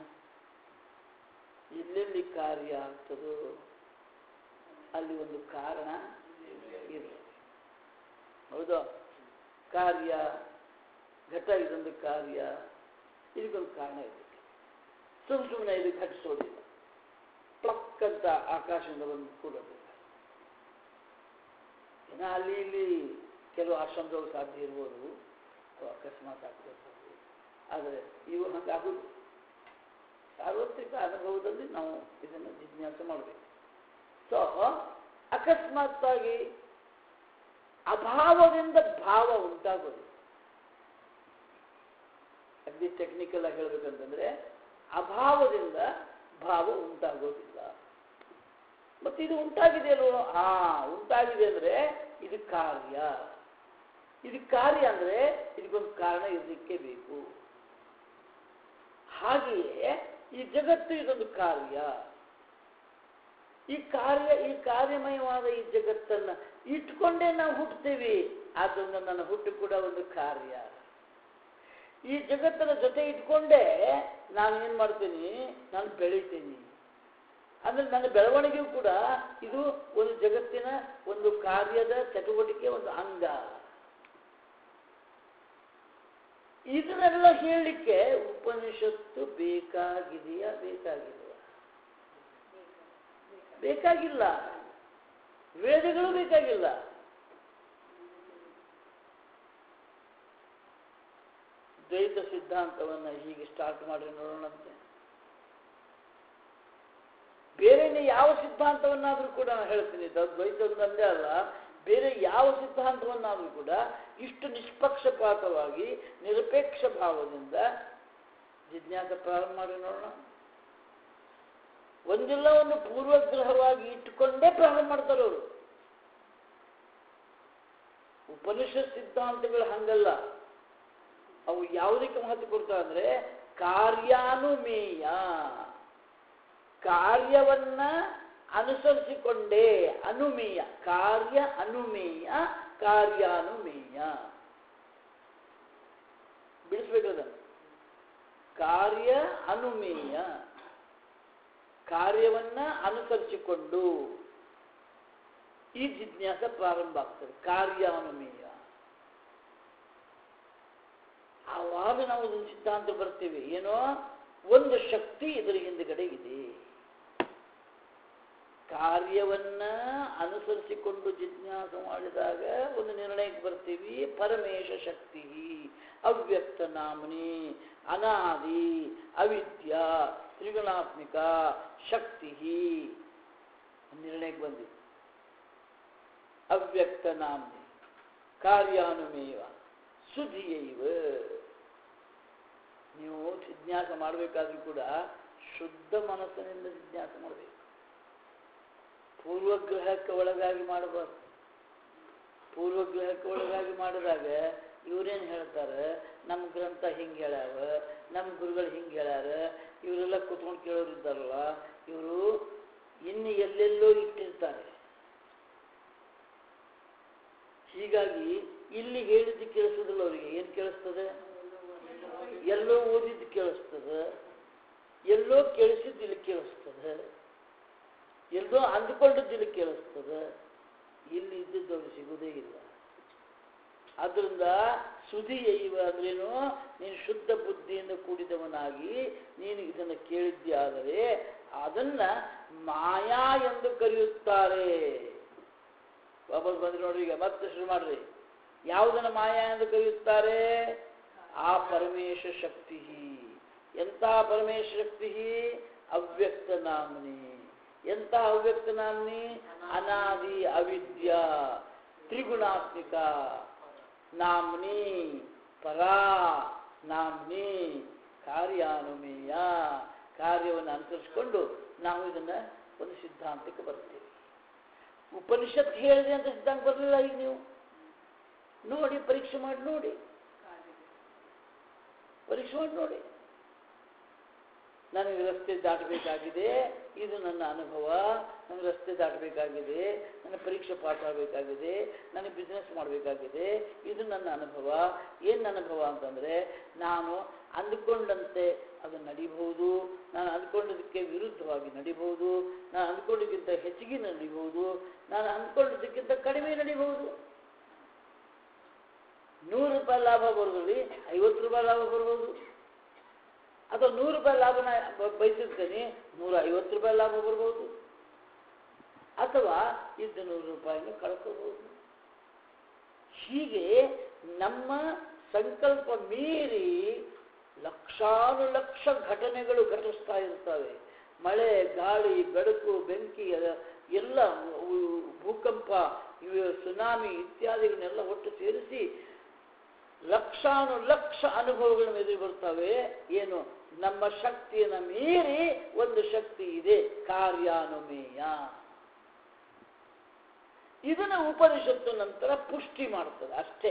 ಎಲ್ಲೆಲ್ಲಿ ಕಾರ್ಯ ಆಗ್ತದೋ ಅಲ್ಲಿ ಒಂದು ಕಾರಣ ಇದೆ ಹೌದಾ ಕಾರ್ಯ ಘಟ ಇದೊಂದು ಕಾರ್ಯ ಇದಕ್ಕೊಂದು ಕಾರಣ ಇದೆ ಸುಮ್ ಸುಮ್ಮನೆ ಇದು ಘಟಿಸೋದಿಲ್ಲ ಪ್ಲಕ್ ಅಂತ ಆಕಾಶದಿಂದ ಬಂದು ಕೂಡೋದಿಲ್ಲ ಇನ್ನು ಅಲ್ಲಿ ಇಲ್ಲಿ ಕೆಲವು ಆಶ್ರಮದೊಳಗೆ ಸಾಧ್ಯ ಇರ್ಬೋದು ಅಥವಾ ಅಕಸ್ಮಾತ್ ಆಗ್ತಿರ್ಬೋದು ಆದರೆ ಇವು ಹಂಗಾಗುದು ಸಾರ್ವತ್ರಿಕ ಅನುಭವದಲ್ಲಿ ನಾವು ಇದನ್ನು ಜಿಜ್ಞಾಸೆ ಮಾಡಬೇಕು ಸೊ ಅಕಸ್ಮಾತ್ತಾಗಿ ಅಭಾವದಿಂದ ಭಾವ ಉಂಟಾಗೋದು ಅಗ್ದಿ ಟೆಕ್ನಿಕಲ್ ಆಗಿ ಹೇಳ್ಬೇಕಂತಂದ್ರೆ ಅಭಾವದಿಂದ ಭಾವ ಉಂಟಾಗೋದಿಲ್ಲ ಮತ್ತೆ ಇದು ಉಂಟಾಗಿದೆ ಅಲ್ವೋ ಹಾ ಉಂಟಾಗಿದೆ ಅಂದ್ರೆ ಇದು ಕಾರ್ಯ ಇದು ಕಾರ್ಯ ಅಂದ್ರೆ ಇದಕ್ಕೊಂದು ಕಾರಣ ಇರಲಿಕ್ಕೆ ಬೇಕು ಹಾಗೆಯೇ ಈ ಜಗತ್ತು ಇದೊಂದು ಕಾರ್ಯ ಈ ಕಾರ್ಯ ಈ ಕಾರ್ಯಮಯವಾದ ಈ ಜಗತ್ತನ್ನ ಇಟ್ಕೊಂಡೇ ನಾವು ಹುಟ್ಟುತ್ತೇವೆ ಆದ್ದರಿಂದ ನನ್ನ ಹುಟ್ಟು ಕೂಡ ಒಂದು ಕಾರ್ಯ ಈ ಜಗತ್ತನ್ನ ಜೊತೆ ಇಟ್ಕೊಂಡೇ ನಾನು ಏನ್ ಮಾಡ್ತೀನಿ ನಾನು ಬೆಳಿತೀನಿ ಅಂದ್ರೆ ನನ್ನ ಬೆಳವಣಿಗೆಯೂ ಕೂಡ ಇದು ಒಂದು ಜಗತ್ತಿನ ಒಂದು ಕಾರ್ಯದ ಚಟುವಟಿಕೆ ಒಂದು ಅಂಗ ಇದನ್ನೆಲ್ಲ ಹೇಳಲಿಕ್ಕೆ ಉಪನಿಷತ್ತು ಬೇಕಾಗಿದೆಯಾ ಬೇಕಾಗಿಲ್ವಾ ಬೇಕಾಗಿಲ್ಲ ವೇದಗಳು ಬೇಕಾಗಿಲ್ಲ ದ್ವೈತ ಸಿದ್ಧಾಂತವನ್ನ ಹೀಗೆ ಸ್ಟಾರ್ಟ್ ಮಾಡಿ ನೋಡೋಣಂತೆ ಬೇರೆ ಯಾವ ಸಿದ್ಧಾಂತವನ್ನಾದ್ರೂ ಕೂಡ ನಾನು ಹೇಳ್ತೀನಿ ದ- ದ್ವೈತವನ್ನಲ್ಲೇ ಅಲ್ಲ ಬೇರೆ ಯಾವ ಸಿದ್ಧಾಂತವನ್ನಾದ್ರೂ ಕೂಡ ಇಷ್ಟು ನಿಷ್ಪಕ್ಷಪಾತವಾಗಿ ನಿರಪೇಕ್ಷ ಭಾವದಿಂದ ಜಿಜ್ಞಾಸ ಪ್ರಾರಂಭ ಮಾಡಿ ನೋಡೋಣ ಒಂದಿಲ್ಲ ಒಂದು ಪೂರ್ವಗ್ರಹವಾಗಿ ಇಟ್ಟುಕೊಂಡೇ ಪ್ರಾರಂಭ ಮಾಡ್ತಾರೆ ಅವರು ಉಪನಿಷತ್ ಸಿದ್ಧಾಂತಗಳು ಹಂಗಲ್ಲ ಅವು ಯಾವುದಕ್ಕೆ ಮಹತ್ವ ಕೊಡ್ತಾರೆ ಅಂದ್ರೆ ಕಾರ್ಯಾನುಮೇಯ ಕಾರ್ಯವನ್ನ ಅನುಸರಿಸಿಕೊಂಡೇ ಅನುಮೇಯ ಕಾರ್ಯ ಅನುಮೇಯ ಕಾರ್ಯಾನುಮೇಯ ಬಿಡಿಸ್ಬೇಕದನ್ನು ಕಾರ್ಯ ಅನುಮೇಯ ಕಾರ್ಯವನ್ನ ಅನುಸರಿಸಿಕೊಂಡು ಈ ಜಿಜ್ಞಾಸ ಪ್ರಾರಂಭ ಆಗ್ತದೆ ಕಾರ್ಯಾನುಮೇಯ ಆವಾಗ ನಾವು ಒಂದು ಸಿದ್ಧಾಂತ ಬರ್ತೀವಿ ಏನೋ ಒಂದು ಶಕ್ತಿ ಇದರ ಹಿಂದ್ಗಡೆ ಇದೆ ಕಾರ್ಯವನ್ನ ಅನುಸರಿಸಿಕೊಂಡು ಜಿಜ್ಞಾಸ ಮಾಡಿದಾಗ ಒಂದು ನಿರ್ಣಯಕ್ಕೆ ಬರ್ತೀವಿ ಪರಮೇಶ ಶಕ್ತಿ ಅವ್ಯಕ್ತ ನಾಮನಿ ಅನಾದಿ ಅವಿದ್ಯಾ ತ್ರಿಗುಣಾತ್ಮಿಕ ಶಕ್ತಿ ನಿರ್ಣಯಕ್ಕೆ ಬಂದಿದೆ ಅವ್ಯಕ್ತ ನಾಮನಿ ಕಾರ್ಯಾನುಮೇವ ಸುಧಿಯೈವ ನೀವು ಜಿಜ್ಞಾಸ ಮಾಡಬೇಕಾದ್ರೂ ಕೂಡ ಶುದ್ಧ ಮನಸ್ಸಿನಿಂದ ಜಿಜ್ಞಾಸ ಮಾಡಬೇಕು ಪೂರ್ವಗ್ರಹಕ್ಕೆ ಒಳಗಾಗಿ ಮಾಡಬಾರ್ದು ಪೂರ್ವಗ್ರಹಕ್ಕೆ ಒಳಗಾಗಿ ಮಾಡಿದಾಗ ಇವ್ರೇನು ಹೇಳ್ತಾರೆ ನಮ್ಮ ಗ್ರಂಥ ಹಿಂಗೆ ಹೇಳ್ಯಾವ ನಮ್ಮ ಗುರುಗಳು ಹಿಂಗೆ ಹೇಳ್ಯಾರ ಇವರೆಲ್ಲ ಕುತ್ಕೊಂಡು ಕೇಳೋರು ಇದ್ದಾರಲ್ಲ ಇವರು ಇನ್ನು ಎಲ್ಲೆಲ್ಲೋ ಇಟ್ಟಿರ್ತಾರೆ ಹೀಗಾಗಿ ಇಲ್ಲಿ ಹೇಳಿದ್ದು ಕೇಳಿಸೋದಿಲ್ಲ ಅವರಿಗೆ ಏನು ಕೇಳಿಸ್ತದೆ ಎಲ್ಲೋ ಓದಿದ್ದು ಕೇಳಿಸ್ತದೆ ಎಲ್ಲೋ ಕೇಳಿಸಿದ್ದು ಇಲ್ಲಿ ಕೇಳಿಸ್ತದೆ ಎಲ್ಲೋ ಅಂದುಕೊಂಡದ್ದು ಇಲ್ಲಿ ಕೇಳಿಸ್ತದೆ ಇಲ್ಲಿ ಇದ್ದದ್ದು ಅವ್ರಿಗೆ ಸಿಗೋದೇ ಇಲ್ಲ ಆದ್ರಿಂದ ಸುಧಿಯೈವ ಅಂದ್ರೇನು ನೀನು ಶುದ್ಧ ಬುದ್ಧಿಯಿಂದ ಕೂಡಿದವನಾಗಿ ನೀನು ಇದನ್ನು ಕೇಳಿದ್ಯಾದರೆ ಅದನ್ನ ಮಾಯಾ ಎಂದು ಕರೆಯುತ್ತಾರೆ ವಾಪಸ್ ಬಂದ್ರೆ ನೋಡ್ರಿ ಈಗ ಮತ್ತೆ ಶುರು ಮಾಡ್ರಿ ಯಾವುದನ್ನ ಮಾಯಾ ಎಂದು ಕರೆಯುತ್ತಾರೆ ಆ ಪರಮೇಶ ಶಕ್ತಿ ಎಂಥ ಪರಮೇಶ ಶಕ್ತಿ ಅವ್ಯಕ್ತ ನಾಮ್ನಿ ಎಂಥ ಅವ್ಯಕ್ತ ನಾಮ್ನಿ ಅನಾದಿ ಅವಿದ್ಯಾ ತ್ರಿಗುಣಾತ್ಮಿಕ ನಾಮ್ನಿ ಪರಾ ನಾಮ್ನಿ ಕಾರ್ಯಾನುಮೇಯ ಕಾರ್ಯವನ್ನು ಅನುಸರಿಸಿಕೊಂಡು ನಾವು ಇದನ್ನ ಒಂದು ಸಿದ್ಧಾಂತಕ್ಕೆ ಬರ್ತೀವಿ ಉಪನಿಷತ್ ಹೇಳಿದೆ ಅಂತ ಸಿದ್ಧಾಂತ ಬರಲಿಲ್ಲ ಈಗ ನೀವು ನೋಡಿ ಪರೀಕ್ಷೆ ಮಾಡಿ ನೋಡಿ ಪರೀಕ್ಷೆ ಮಾಡಿ ನೋಡಿ ನನಗೆ ರಸ್ತೆ ದಾಟಬೇಕಾಗಿದೆ ಇದು ನನ್ನ ಅನುಭವ ನನಗೆ ರಸ್ತೆ ದಾಟಬೇಕಾಗಿದೆ ನನ್ನ ಪರೀಕ್ಷೆ ಪಾಸ್ ಆಗಬೇಕಾಗಿದೆ ನನಗೆ ಬಿಸ್ನೆಸ್ ಬಿಸ್ನೆಸ್ ಮಾಡಬೇಕಾಗಿದೆ ಇದು ನನ್ನ ಅನುಭವ ಏನು ಅನುಭವ ಅಂತಂದರೆ ನಾನು ಅಂದುಕೊಂಡಂತೆ ಅದು ನಡಿಬಹುದು ನಾನು ಅಂದ್ಕೊಂಡದಕ್ಕೆ ವಿರುದ್ಧವಾಗಿ ನಡಿಬಹುದು ನಾನು ಅಂದ್ಕೊಂಡಿದ್ದಕ್ಕಿಂತ ಹೆಚ್ಚಿಗೆ ನಡಿಬಹುದು ನಾನು ಅಂದ್ಕೊಂಡಿದ್ದಕ್ಕಿಂತ ಕಡಿಮೆ ನಡಿಬಹುದು ನೂರು ರೂಪಾಯಿ ಲಾಭ ಬರೋದ್ರಲ್ಲಿ ಐವತ್ತು ರೂಪಾಯಿ ಲಾಭ ಬರ್ಬೋದು ಅಥವಾ ನೂರು ರೂಪಾಯಿ ಲಾಭನ ಬ- ಬಯಸಿರ್ತೇನೆ ನೂರ ಐವತ್ತು ರೂಪಾಯಿ ಲಾಭ ಬರ್ಬೋದು ಅಥವಾ ಇದ್ದ ನೂರು ರೂಪಾಯಿನ ಕಳ್ಕೋಬಹುದು ಹೀಗೆ ನಮ್ಮ ಸಂಕಲ್ಪ ಮೀರಿ ಲಕ್ಷಾನು ಲಕ್ಷ ಘಟನೆಗಳು ಘಟಿಸ್ತಾ ಇರ್ತವೆ ಮಳೆ ಗಾಳಿ ಬೆಳಕು ಬೆಂಕಿ ಅದ- ಎಲ್ಲ ಉ- ಭೂಕಂಪ ಇವು ಸುನಾಮಿ ಇತ್ಯಾದಿಗಳನ್ನೆಲ್ಲ ಒಟ್ಟು ಸೇರಿಸಿ ಲಕ್ಷಾನು ಲಕ್ಷ ಅನುಭವಗಳನ್ನು ಎದುರು ಬರ್ತವೆ ಏನು ನಮ್ಮ ಶಕ್ತಿಯನ್ನು ಮೀರಿ ಒಂದು ಶಕ್ತಿ ಇದೆ ಕಾರ್ಯಾನುಮೇಯ ಇದನ್ನ ಉಪನಿಷತ್ತು ನಂತರ ಪುಷ್ಟಿ ಮಾಡ್ತದೆ ಅಷ್ಟೇ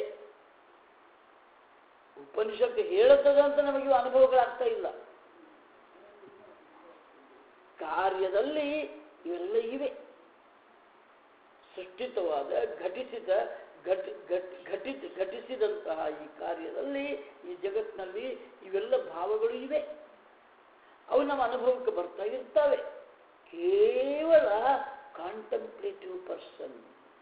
ಉಪನಿಷತ್ತು ಹೇಳುತ್ತದೆ ಅಂತ ನಮಗೆ ಇವು ಅನುಭವಗಳಾಗ್ತಾ ಇಲ್ಲ ಕಾರ್ಯದಲ್ಲಿ ಇವೆಲ್ಲ ಇವೆ ಸೃಷ್ಟಿತವಾದ ಘಟಿಸಿದ ಘಟಿ ಘಟ್ ಘಟಿತ ಘಟಿಸಿದಂತಹ ಈ ಕಾರ್ಯದಲ್ಲಿ ಈ ಜಗತ್ತಿನಲ್ಲಿ ಇವೆಲ್ಲ ಭಾವಗಳು ಇವೆ ಅವು ನಮ್ಮ ಅನುಭವಕ್ಕೆ ಬರ್ತಾ ಇರ್ತವೆ ಕೇವಲ ಕಾಂಟಂಪ್ಲೇಟಿವ್ ಪರ್ಸನ್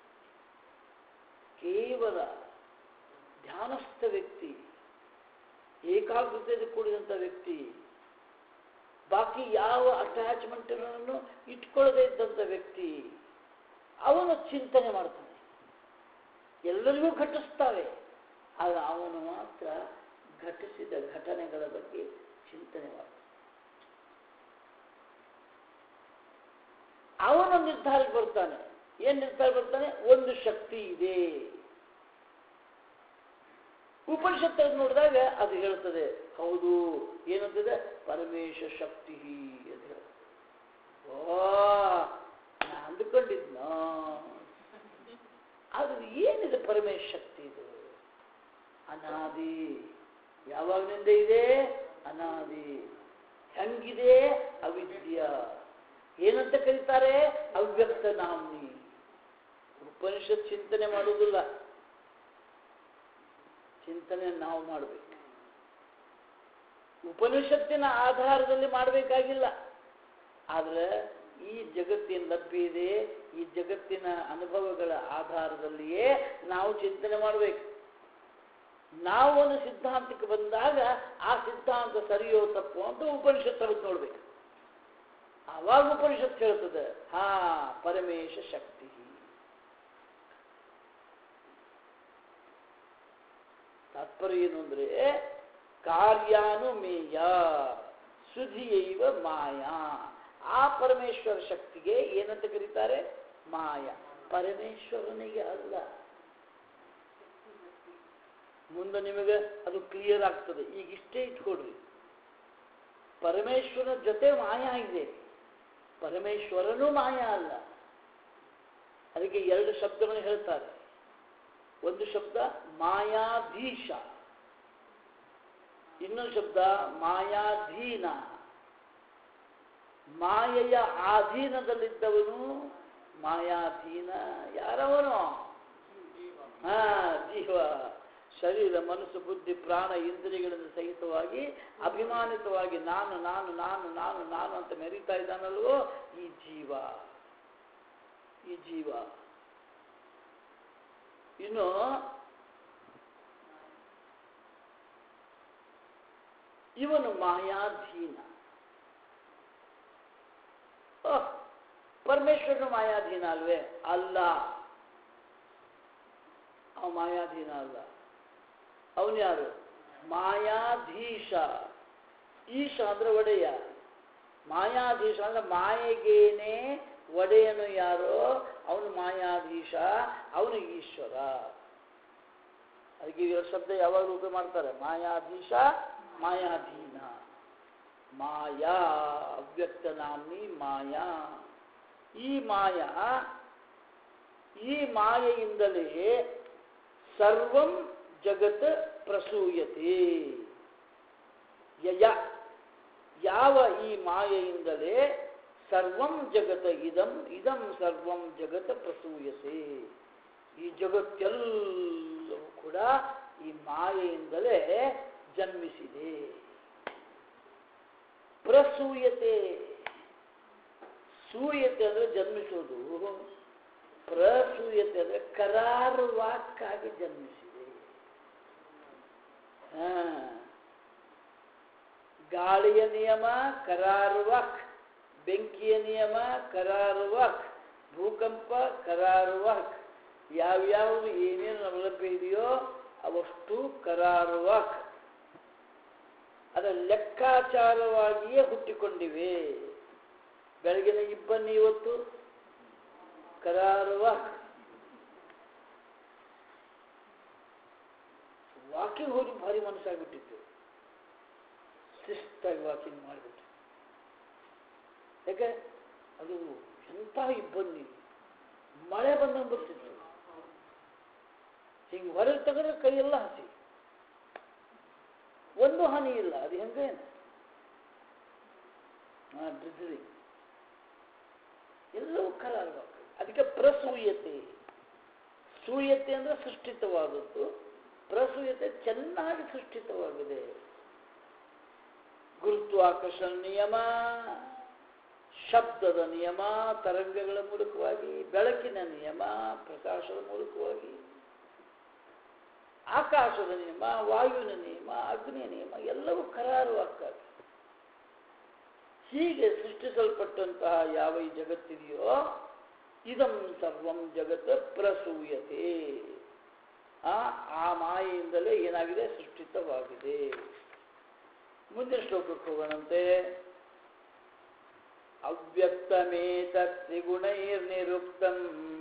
ಕೇವಲ ಧ್ಯಾನಸ್ಥ ವ್ಯಕ್ತಿ ಏಕಾಗ್ರತೆಯಿಂದ ಕೂಡಿದಂಥ ವ್ಯಕ್ತಿ ಬಾಕಿ ಯಾವ ಅಟ್ಯಾಚ್ಮೆಂಟನ್ನು ಇಟ್ಕೊಳ್ಳದೇ ಇದ್ದಂಥ ವ್ಯಕ್ತಿ ಅವನು ಚಿಂತನೆ ಮಾಡ್ತಾನೆ ಎಲ್ಲರಿಗೂ ಘಟಿಸ್ತಾವೆ ಆಗ ಅವನು ಮಾತ್ರ ಘಟಿಸಿದ ಘಟನೆಗಳ ಬಗ್ಗೆ ಚಿಂತನೆ ಮಾಡ್ತಾನೆ ಅವನು ನಿರ್ಧಾರಕ್ಕೆ ಬರ್ತಾನೆ ಏನ್ ನಿರ್ಧಾರ ಬರ್ತಾನೆ ಒಂದು ಶಕ್ತಿ ಇದೆ ಉಪನಿಷತ್ತು ನೋಡಿದಾಗ ಅದು ಹೇಳ್ತದೆ ಹೌದು ಏನಂತದೆ ಪರಮೇಶ ಶಕ್ತಿ ಅಂತ ಹೇಳ್ತದೆ ಓ ನಾ ಅಂದುಕೊಂಡಿದ್ನ ಆದ್ರೆ ಏನಿದೆ ಪರಮೇಶ ಶಕ್ತಿ ಇದು ಅನಾದಿ ಯಾವಾಗಲಿಂದ ಇದೆ ಅನಾದಿ ಹೆಂಗಿದೆ ಅವಿದ್ಯ ಏನಂತ ಕರೀತಾರೆ ಅವ್ಯಕ್ತ ನಾಮ್ನಿ ಉಪನಿಷತ್ ಚಿಂತನೆ ಮಾಡುವುದಿಲ್ಲ ಚಿಂತನೆ ನಾವು ಮಾಡಬೇಕು ಉಪನಿಷತ್ತಿನ ಆಧಾರದಲ್ಲಿ ಮಾಡಬೇಕಾಗಿಲ್ಲ ಆದರೆ ಈ ಜಗತ್ತಿನ ಲಭ್ಯ ಇದೆ ಈ ಜಗತ್ತಿನ ಅನುಭವಗಳ ಆಧಾರದಲ್ಲಿಯೇ ನಾವು ಚಿಂತನೆ ಮಾಡಬೇಕು ನಾವು ಒಂದು ಸಿದ್ಧಾಂತಕ್ಕೆ ಬಂದಾಗ ಆ ಸಿದ್ಧಾಂತ ಸರಿಯೋ ತಪ್ಪು ಅಂತ ಉಪನಿಷತ್ ತೆಗೆದು ನೋಡ್ಬೇಕು ಆವಾಗ ಉಪನಿಷತ್ ಹೇಳ್ತದೆ ಹಾ ಪರಮೇಶ ಶಕ್ತಿ ತಾತ್ಪರ್ಯ ಏನು ಅಂದ್ರೆ ಕಾರ್ಯಾನುಮೇಯ ಸುಧಿಯೈವ ಮಾಯಾ ಆ ಪರಮೇಶ್ವರ ಶಕ್ತಿಗೆ ಏನಂತ ಕರೀತಾರೆ ಮಾಯ ಪರಮೇಶ್ವರನಿಗೆ ಅಲ್ಲ ಮುಂದೆ ನಿಮಗೆ ಅದು ಕ್ಲಿಯರ್ ಆಗ್ತದೆ ಈಗ ಇಷ್ಟೇ ಇಟ್ಕೊಡ್ರಿ ಪರಮೇಶ್ವರನ ಜೊತೆ ಮಾಯ ಇದೆ ಪರಮೇಶ್ವರನೂ ಮಾಯ ಅಲ್ಲ ಅದಕ್ಕೆ ಎರಡು ಶಬ್ದಗಳನ್ನು ಹೇಳ್ತಾರೆ ಒಂದು ಶಬ್ದ ಮಾಯಾಧೀಶ ಇನ್ನೊಂದು ಶಬ್ದ ಮಾಯಾಧೀನ ಮಾಯೆಯ ಆಧೀನದಲ್ಲಿದ್ದವನು ಮಾಯಾಧೀನ ಯಾರವನು ಹಾ ಜೀವ ಶರೀರ ಮನಸ್ಸು ಬುದ್ಧಿ ಪ್ರಾಣ ಇಂದ್ರಿಯಗಳಿಂದ ಸಹಿತವಾಗಿ ಅಭಿಮಾನಿತವಾಗಿ ನಾನು ನಾನು ನಾನು ನಾನು ನಾನು ಅಂತ ಮೆರೀತಾ ಇದ್ದಾನಲ್ವೋ ಈ ಜೀವ ಈ ಜೀವ ಇನ್ನು ಇವನು ಮಾಯಾಧೀನ ಓಹ್, ಪರಮೇಶ್ವರನು ಮಾಯಾಧೀನ ಅಲ್ವೇ ಅಲ್ಲ ಅವ ಮಾಯಾಧೀನ ಅಲ್ಲ ಅವನು ಯಾರು ಮಾಯಾಧೀಶ ಈಶ ಅಂದ್ರೆ ಒಡೆಯ ಮಾಯಾಧೀಶ ಅಂದ್ರೆ ಮಾಯೆಗೇನೆ ಒಡೆಯನು ಯಾರೋ ಅವನು ಮಾಯಾಧೀಶ ಅವನು ಈಶ್ವರ ಅದಕ್ಕೆ ಎರಡು ಶಬ್ದ ಯಾವಾಗ ರೂಪ ಮಾಡ್ತಾರೆ ಮಾಯಾಧೀಶ ಮಾಯಾಧೀನ ಮಾಯಾ ಅವ್ಯಕ್ತ ನಾಮ್ನಿ ಮಾಯಾ ಈ ಮಾಯಾ ಈ ಮಾಯೆಯಿಂದಲೇ ಸರ್ವಂ ಜಗತ್ ಪ್ರಸೂಯತೆ ಯಯ ಯಾವ ಈ ಮಾಯೆಯಿಂದಲೇ ಸರ್ವಂ ಜಗತ ಇದಂ ಇದಂ ಸರ್ವಂ ಜಗತ್ ಪ್ರಸೂಯತೆ ಈ ಜಗತ್ತೆಲ್ಲವೂ ಕೂಡ ಈ ಮಾಯೆಯಿಂದಲೇ ಜನ್ಮಿಸಿದೆ ಪ್ರಸೂಯತೆ ಸೂಯತೆ ಅಂದರೆ ಜನ್ಮಿಸೋದು ಪ್ರಸೂಯತೆ ಅಂದರೆ ಕರಾರುವಾಕ್ಕಾಗಿ ಜನ್ಮಿಸಿದೆ ಹಾ. ಗಾಳಿಯ ನಿಯಮ ಕರಾರುವಾಕ್ ಬೆಂಕಿಯ ನಿಯಮ ಕರಾರುವಾಕ್ ಭೂಕಂಪ ಕರಾರುವಾಕ್ ಯಾವ್ಯಾವುದು ಏನೇನು ಸೌಲಭ್ಯ ಇದೆಯೋ ಅವಷ್ಟು ಕರಾರುವಾಕ್ ಅದರ ಲೆಕ್ಕಾಚಾರವಾಗಿಯೇ ಹುಟ್ಟಿಕೊಂಡಿವೆ ಬೆಳಗಿನ ಇಬ್ಬನಿ ಇವತ್ತು ಕರಾರುವಾಕ್ ವಾಕಿಂಗ್ ಹೋಗಿ ಭಾರಿ ಮನಸ್ಸಾಗ್ಬಿಟ್ಟಿತ್ತು ಶಿಸ್ತಾಗಿ ವಾಕಿಂಗ್ ಮಾಡಿಬಿಟ್ಟು ಯಾಕೆ ಅದು ಎಂಥ ಇಬ್ಬನಿ ಮಳೆ ಬಂದಂಗೆ ಬರ್ತಿತ್ತು ಹಿಂಗೆ ಹೊರಗೆ ತೆಗೆದ್ರೆ ಕೈಯೆಲ್ಲ ಹಸಿ ಒಂದು ಹಾನಿ ಇಲ್ಲ ಅದು ಹೆಂಗೇನು ಹಾಂ ಡ್ರಿಜ್ಲಿಂಗ್ ಎಲ್ಲವೂ ಕರಾರವಾಗ್ತದೆ ಅದಕ್ಕೆ ಪ್ರಸೂಯತೆ ಸೂಯತೆ ಅಂದರೆ ಸೃಷ್ಟಿತವಾದದ್ದು ಪ್ರಸೂಯತೆ ಚೆನ್ನಾಗಿ ಸೃಷ್ಟಿತವಾಗಿದೆ ಗುರುತ್ವಾಕರ್ಷಣ ನಿಯಮ ಶಬ್ದದ ನಿಯಮ ತರಂಗಗಳ ಮೂಲಕವಾಗಿ ಬೆಳಕಿನ ನಿಯಮ ಪ್ರಕಾಶದ ಮೂಲಕವಾಗಿ ಆಕಾಶದ ನಿಯಮ ವಾಯುವಿನ ನಿಯಮ ಅಗ್ನಿಯ ನಿಯಮ ಎಲ್ಲವೂ ಕರಾರುವಾಕ್ಕಾಗಿ ಹೀಗೆ ಸೃಷ್ಟಿಸಲ್ಪಟ್ಟಂತಹ ಯಾವ ಈ ಜಗತ್ತಿದೆಯೋ ಇದಂ ಸರ್ವಂ ಜಗತ್ ಪ್ರಸೂಯತೆ ಆ ಆ ಮಾಯೆಯಿಂದಲೇ ಏನಾಗಿದೆ ಸೃಷ್ಟಿತವಾಗಿದೆ ಮುಂದಿನ ಶ್ಲೋಕಕ್ಕೆ ಹೋಗೋಣಂತೆ ಅವ್ಯಕ್ತಮೇತತ್ ತ್ರಿಗುಣೈರ್ನಿರುಕ್ತಂ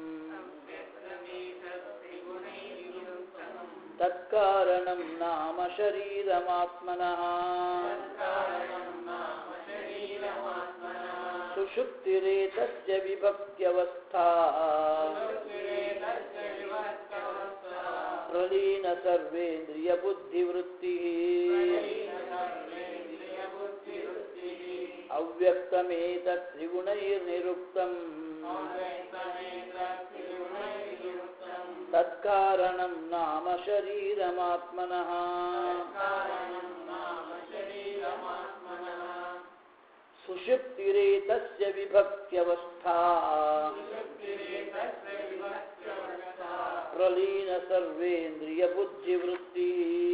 ತತ್ಕಾರಣಂ ನಾಮ ಶರೀರಮಾತ್ಮನಃ ಸುಷುಪ್ತಿರೇತಸ್ಯ ವಿಭಕ್ತ್ಯವಸ್ಥಾ ಪ್ರಲೀನ ಸರ್ವೇಂದ್ರಿಯ ಬುದ್ಧಿವೃತ್ತಿ ಅವ್ಯಕ್ತಮೇತತ್ ತ್ರಿಗುಣೈರ್ನಿರುಕ್ತಂ ತತ್ಕಾರಣಂ ನಾಮ ಶರೀರಮಾತ್ಮನಃ ಸುಷುಪ್ತಿರೇತಸ್ಯ ವಿಭಕ್ತ್ಯವಸ್ಥಾ ಪ್ರಲೀನ ಸರ್ವೇಂದ್ರಿಯ ಬುದ್ಧಿವೃತ್ತಿ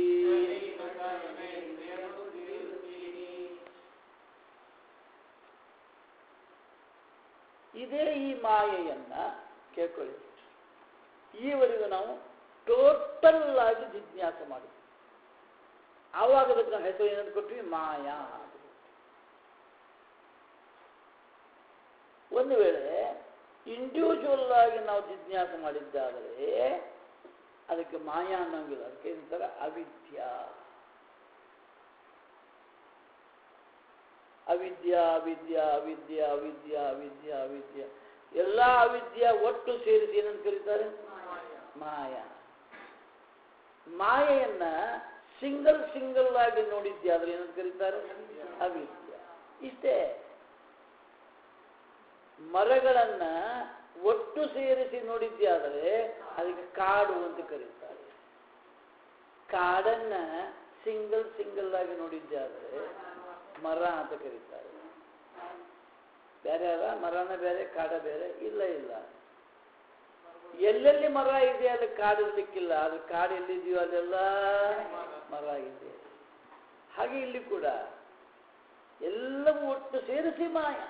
ಇದೇ ಈ ಮಾಯೆಯನ್ನ ಕೇಳ್ಕೊಳ್ಳಿ ಈವರೆಗೂ ನಾವು ಟೋಟಲ್ ಆಗಿ ಜಿಜ್ಞಾಸ ಮಾಡಿದ್ವಿ ಆವಾಗ ಅದಕ್ಕೆ ನಾವು ಹೆಸರು ಏನಂತ ಕೊಟ್ವಿ ಮಾಯಾ ಅಂತ ಕೊಟ್ವಿ. ಒಂದು ವೇಳೆ ಇಂಡಿವಿಜುವಲ್ ಆಗಿ ನಾವು ಜಿಜ್ಞಾಸ ಮಾಡಿದ್ದಾದರೆ ಅದಕ್ಕೆ ಮಾಯಾ ಅನ್ನೋಂಗಿಲ್ಲ ಅದಕ್ಕೆ ಏನಂತಾರೆ ಅವಿದ್ಯಾ ಅವಿದ್ಯಾ ಅವಿದ್ಯಾ ಅವಿದ್ಯಾ ಅವಿದ್ಯಾ ಅವಿದ್ಯಾ ಅವಿದ್ಯಾ ಎಲ್ಲ ಅವಿದ್ಯಾ ಒಟ್ಟು ಸೇರಿಸಿ ಏನಂತ ಕರೀತಾರೆ ಮಾಯಾ ಮಾಯೆಯನ್ನ ಸಿಂಗಲ್ ಸಿಂಗಲ್ ಆಗಿ ನೋಡಿದ್ದೆ ಆದ್ರೆ ಏನಂತ ಕರೀತಾರೆ ಅವಿದ್ಯಾ ಇಷ್ಟೇ ಮರಗಳನ್ನ ಒಟ್ಟು ಸೇರಿಸಿ ನೋಡಿದ್ದೆ ಆದರೆ ಅದಕ್ಕೆ ಕಾಡು ಅಂತ ಕರೀತಾರೆ ಕಾಡನ್ನ ಸಿಂಗಲ್ ಸಿಂಗಲ್ ಆಗಿ ನೋಡಿದ್ದೆ ಆದರೆ ಮರ ಅಂತ ಕರೀತಾರೆ ಬೇರೆ ಅಲ್ಲ ಮರನ ಬೇರೆ ಕಾಡ ಬೇರೆ ಇಲ್ಲ ಇಲ್ಲ ಎಲ್ಲೆಲ್ಲಿ ಮರ ಇದೆ ಅಲ್ಲಿ ಕಾಡು ಇರ್ಲಿಕ್ಕಿಲ್ಲ ಅದು ಕಾಡು ಎಲ್ಲಿದೆಯೋ ಅಲ್ಲೆಲ್ಲ ಮರ ಇದೆ ಹಾಗೆ ಇಲ್ಲಿ ಕೂಡ ಎಲ್ಲವೂ ಒಟ್ಟು ಸೇರಿಸಿ ಮಾಯ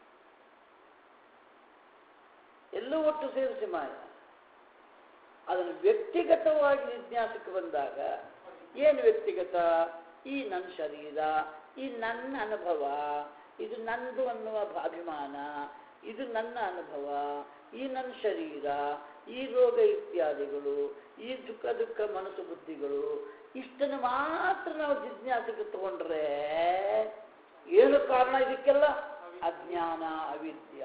ಎಲ್ಲವೂ ಒಟ್ಟು ಸೇರಿಸಿ ಮಾಯ ಅದನ್ನು ವ್ಯಕ್ತಿಗತವಾಗಿ ಜಿಜ್ಞಾಸಕ್ಕೆ ಬಂದಾಗ ಏನು ವ್ಯಕ್ತಿಗತ ಈ ನನ್ನ ಶರೀರ ಈ ನನ್ನ ಅನುಭವ ಇದು ನಂದು ಅನ್ನುವ ಭ- ಅಭಿಮಾನ ಇದು ನನ್ನ ಅನುಭವ ಈ ನನ್ನ ಶರೀರ ಈ ರೋಗ ಇತ್ಯಾದಿಗಳು ಈ ದುಃಖ ದುಃಖ ಮನಸ್ಸು ಬುದ್ಧಿಗಳು ಇಷ್ಟನ್ನು ಮಾತ್ರ ನಾವು ಜಿಜ್ಞಾಸಕ್ಕೆ ತಗೊಂಡ್ರೆ ಏನು ಕಾರಣ ಇದಕ್ಕೆಲ್ಲ ಅಜ್ಞಾನ ಅವಿದ್ಯ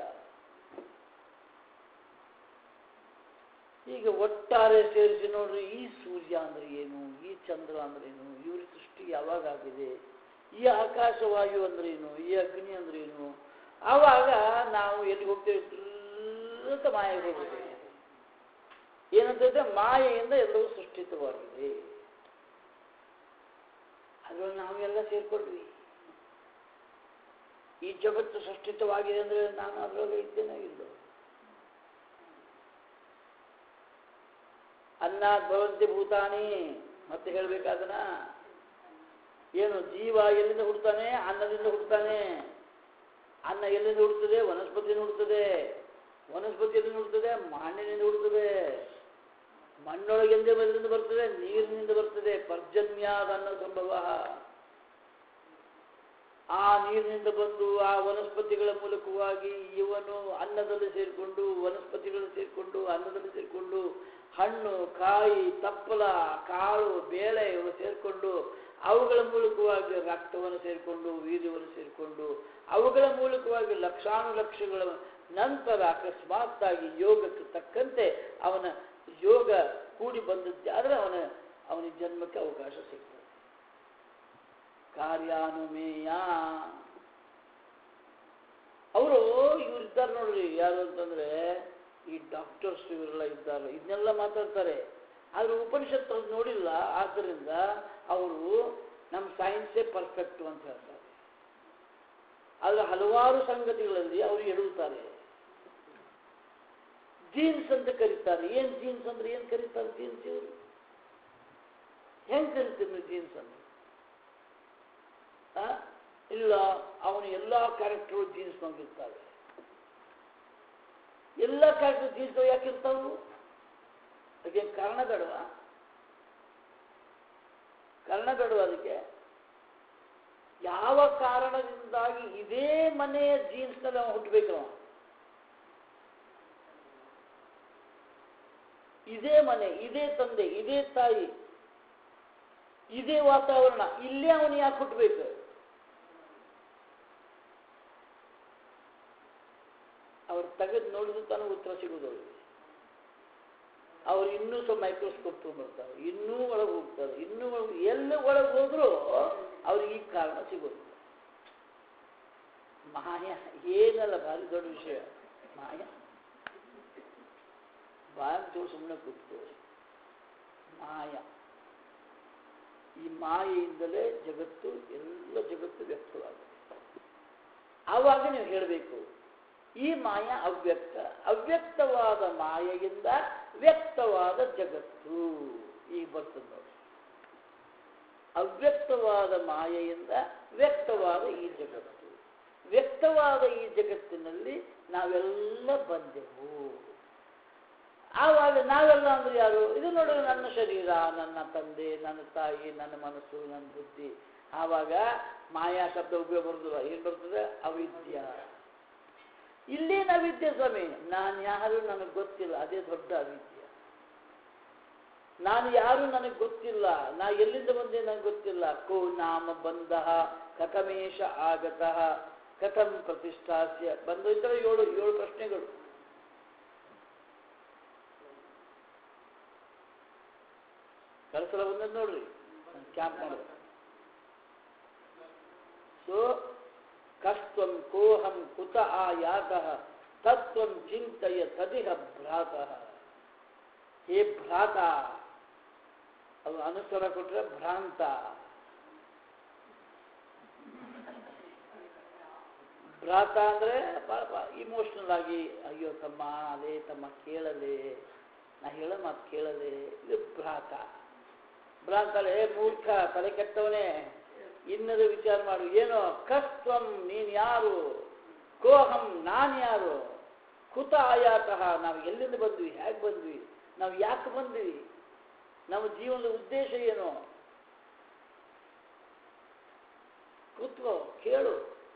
ಈಗ ಒಟ್ಟಾರೆ ಸೇರಿಸಿ ನೋಡ್ರಿ ಈ ಸೂರ್ಯ ಅಂದ್ರೆ ಏನು ಈ ಚಂದ್ರ ಅಂದ್ರೆ ಏನು ಇವ್ರ ಸೃಷ್ಟಿ ಯಾವಾಗ ಆಗಿದೆ ಈ ಆಕಾಶವಾಯು ಅಂದ್ರೆ ಏನು ಈ ಅಗ್ನಿ ಅಂದ್ರೆ ಏನು ಆವಾಗ ನಾವು ಎಲ್ಲಿ ಹೋಗ್ತೇವೆ ದೃಢ ಮಾಯ ಹೋಗ್ತೇವೆ ಏನಂತಂದ್ರೆ ಮಾಯೆಯಿಂದ ಎಲ್ಲವೂ ಸೃಷ್ಟಿತವಾಗಿದೆ ಅದರಲ್ಲಿ ನಾವೆಲ್ಲ ಸೇರ್ಕೊಂಡ್ವಿ ಈ ಜಗತ್ತು ಸೃಷ್ಟಿತವಾಗಿದೆ ಅಂದ್ರೆ ನಾನು ಅದರೊಳಗೆ ಇದ್ದೇನೋ ಇಲ್ಲೋ ಅನ್ನ ಭವಂತಿ ಭೂತಾನಿ ಮತ್ತೆ ಹೇಳ್ಬೇಕಾದನ ಏನು ಜೀವ ಎಲ್ಲಿಂದ ಹುಡ್ತಾನೆ ಅನ್ನದಿಂದ ಹುಡ್ತಾನೆ ಅನ್ನ ಎಲ್ಲಿಂದ ಹುಡ್ತದೆ ವನಸ್ಪತಿಯಿಂದ ಹುಡ್ತದೆ ವನಸ್ಪತಿ ಎಲ್ಲಿಂದ ಹುಡ್ತದೆ ಮಣ್ಣಿನಿಂದ ಹುಡ್ತದೆ ಮಣ್ಣೊಳಗೆಂದ ಎಲ್ಲಿಂದ ಬರ್ತದೆ ನೀರಿನಿಂದ ಬರ್ತದೆ ಪರ್ಜನ್ಯಾದ ಅನ್ನ ಸಂಭವ ಆ ನೀರಿನಿಂದ ಬಂದು ಆ ವನಸ್ಪತಿಗಳ ಮೂಲಕವಾಗಿ ಇವನು ಅನ್ನದಲ್ಲಿ ಸೇರಿಕೊಂಡು ವನಸ್ಪತಿಗಳಲ್ಲಿ ಸೇರಿಕೊಂಡು ಅನ್ನದಲ್ಲಿ ಸೇರಿಕೊಂಡು ಹಣ್ಣು ಕಾಯಿ ತಪ್ಪಲ ಕಾಳು ಬೇಳೆ ಇವು ಸೇರಿಕೊಂಡು ಅವುಗಳ ಮೂಲಕವಾಗಿ ರಕ್ತವನ್ನು ಸೇರಿಕೊಂಡು ವೀರ್ಯವನ್ನು ಸೇರಿಕೊಂಡು ಅವುಗಳ ಮೂಲಕವಾಗಿ ಲಕ್ಷಾನುಲಕ್ಷಗಳ ನಂತರ ಅಕಸ್ಮಾತ್ತಾಗಿ ಯೋಗಕ್ಕೆ ತಕ್ಕಂತೆ ಅವನ ಯೋಗ ಕೂಡಿ ಬಂದದ್ದೇ ಆದರೆ ಅವನ ಅವನಿಗೆ ಜನ್ಮಕ್ಕೆ ಅವಕಾಶ ಸಿಗ್ತದೆ ಕಾರ್ಯಾನುಮೇಯ ಅವರು ಇವ್ರು ಇದ್ದಾರೆ ನೋಡ್ರಿ ಯಾರು ಅಂತಂದ್ರೆ ಈ ಡಾಕ್ಟರ್ಸ್ ಇವರೆಲ್ಲ ಇದ್ದಾರೆ ಇದನ್ನೆಲ್ಲ ಮಾತಾಡ್ತಾರೆ ಆದ್ರೆ ಉಪನಿಷತ್ತು ಅವ್ರು ನೋಡಿಲ್ಲ ಆದ್ದರಿಂದ ಅವರು ನಮ್ಮ ಸೈನ್ಸೇ ಪರ್ಫೆಕ್ಟ್ ಅಂತ ಹೇಳ್ತಾರೆ ಆದ್ರೆ ಹಲವಾರು ಸಂಗತಿಗಳಲ್ಲಿ ಅವರು ಎಡುತ್ತಾರೆ ಜೀನ್ಸ್ ಅಂತ ಕರೀತಾರೆ ಏನ್ ಜೀನ್ಸ್ ಅಂದ್ರೆ ಏನ್ ಕರೀತಾರೆ ಜೀನ್ಸ್ ಇವರು ಹೆಂಗ್ ಕರಿತೀವಿ ನೀವು ಜೀನ್ಸ್ ಅಂದ್ರೆ ಆ? ಇಲ್ಲ ಅವನು ಎಲ್ಲ ಕ್ಯಾರೆಕ್ಟರ್ ಜೀನ್ಸ್ ನೊಂದಿರ್ತಾರೆ ಎಲ್ಲ ಕ್ಯಾರೆಕ್ಟರ್ ಜೀನ್ಸ್ ಯಾಕಿರ್ತಾವು ಅದಕ್ಕೆ ಕಾರಣ ಬೇಡವಾ ಕಾರಣ ಬೇಡವಾ ಅದಕ್ಕೆ ಯಾವ ಕಾರಣದಿಂದಾಗಿ ಇದೇ ಮನೆಯ ಜೀನ್ಸ್ನಲ್ಲಿ ಅವನು ಹುಟ್ಟಬೇಕು ಅವ ಇದೇ ಮನೆ ಇದೇ ತಂದೆ ಇದೇ ತಾಯಿ ಇದೇ ವಾತಾವರಣ ಇಲ್ಲೇ ಅವನು ಯಾಕೆ ಹುಟ್ಟಬೇಕು ಅವ್ರು ತೆಗೆದು ನೋಡಿದ್ರು ತಾನು ಉತ್ತರ ಸಿಗೋದು ಅವ್ರಿಗೆ ಅವ್ರು ಇನ್ನೂ ಸ್ವಲ್ಪ ಮೈಕ್ರೋಸ್ಕೋಪ್ ತೊಗೊಂಡ್ಬರ್ತಾರೆ ಇನ್ನೂ ಒಳಗೆ ಹೋಗ್ತಾರೆ ಇನ್ನೂ ಒಳಗೆ ಎಲ್ಲಿ ಒಳಗೆ ಹೋದ್ರು ಅವ್ರಿಗೆ ಈ ಕಾರಣ ಸಿಗೋದು ಮಾಯ ಏನಲ್ಲ ಭಾರಿ ದೊಡ್ಡ ವಿಷಯ ಮಾಯ ಬಾಯಿ ತೋರು ಸುಮ್ಮನೆ ಕೂತ್ಕೊಳ್ಳಿ ಮಾಯ ಈ ಮಾಯೆಯಿಂದಲೇ ಜಗತ್ತು ಎಲ್ಲ ಜಗತ್ತು ವ್ಯಕ್ತವಾಗುತ್ತೆ ಆವಾಗ ನೀವು ಹೇಳಬೇಕು ಈ ಮಾಯ ಅವ್ಯಕ್ತ ಅವ್ಯಕ್ತವಾದ ಮಾಯೆಯಿಂದ ವ್ಯಕ್ತವಾದ ಜಗತ್ತು ಈಗ ಬರ್ತದೆ ನೋಡಿ ಅವ್ಯಕ್ತವಾದ ಮಾಯೆಯಿಂದ ವ್ಯಕ್ತವಾದ ಈ ಜಗತ್ತು ವ್ಯಕ್ತವಾದ ಈ ಜಗತ್ತಿನಲ್ಲಿ ನಾವೆಲ್ಲ ಬಂದೆವು ಆವಾಗ ನಾವೆಲ್ಲ ಅಂದ್ರೆ ಯಾರು ಇದು ನೋಡಿ ನನ್ನ ಶರೀರ ನನ್ನ ತಂದೆ ನನ್ನ ತಾಯಿ ನನ್ನ ಮನಸ್ಸು ನನ್ನ ಬುದ್ಧಿ ಆವಾಗ ಮಾಯಾ ಶಬ್ದ ಉಪಯೋಗ ಬರುದಿಲ್ಲ ಏನ್ ಬರ್ತದೆ ಅವಿದ್ಯ ಇಲ್ಲೇನು ಅವಿದ್ಯೆ ಸ್ವಾಮಿ ನಾನು ಯಾರು ನನಗೆ ಗೊತ್ತಿಲ್ಲ ಅದೇ ದೊಡ್ಡ ಅವಿದ್ಯ ನಾನು ಯಾರು ನನಗೆ ಗೊತ್ತಿಲ್ಲ ನಾ ಎಲ್ಲಿಂದ ಬಂದೆ ನನಗೆ ಗೊತ್ತಿಲ್ಲ ಕೋ ನಾಮ ಬಂಧ ಕಥಮೇಶ ಆಗತಃ ಕಥಂ ಪ್ರತಿಷ್ಠಾಸ್ಯ ಬಂದೋಯ್ತಾರೆ ಏಳು ಏಳು ಪ್ರಶ್ನೆಗಳು ಕಳ್ಸಲ ಬಂದದ್ದು ನೋಡ್ರಿ ಕ್ಯಾಂಪ್ ಮಾಡೋದು ಸೊ ಕಸ್ತ್ವಂ ಕೋಹಂ ಕುತ ಆಯಾತಃ ತತ್ವಂ ಚಿಂತಯ ತದಿಹ ಭ್ರಾತಃ ಹೇ ಭ್ರಾತ ಅದು ಅನುಸ್ವರ ಕೊಟ್ರೆ ಭ್ರಾಂತ ಭ್ರಾತ ಅಂದ್ರೆ ಇಮೋಷನಲ್ ಆಗಿ ಅಯ್ಯೋ ತಮ್ಮ ಅದೇ ತಮ್ಮ ಕೇಳದೆ ನಾ ಹೇಳೋ ಮಾತು ಕೇಳದೆ ಇದು ಭ್ರಾತ ಭ್ರಾಂತಲೆ ಮೂರ್ಖ ತಲೆ ಕೆಟ್ಟವನೇ ಇನ್ನದ ವಿಚಾರ ಮಾಡು ಏನೋ ಕಸ್ತ್ವಂ ನೀನ್ ಯಾರು ಕೋಹಂ ನಾನು ಯಾರು ಕುತ ಆಯಾತಃ ನಾವು ಎಲ್ಲಿಂದ ಬಂದ್ವಿ ಹೇಗೆ ಬಂದ್ವಿ ನಾವು ಯಾಕೆ ಬಂದ್ವಿ ನಮ್ಮ ಜೀವನದ ಉದ್ದೇಶ ಏನು ಕೂತ್ಕೋ ಕೇಳು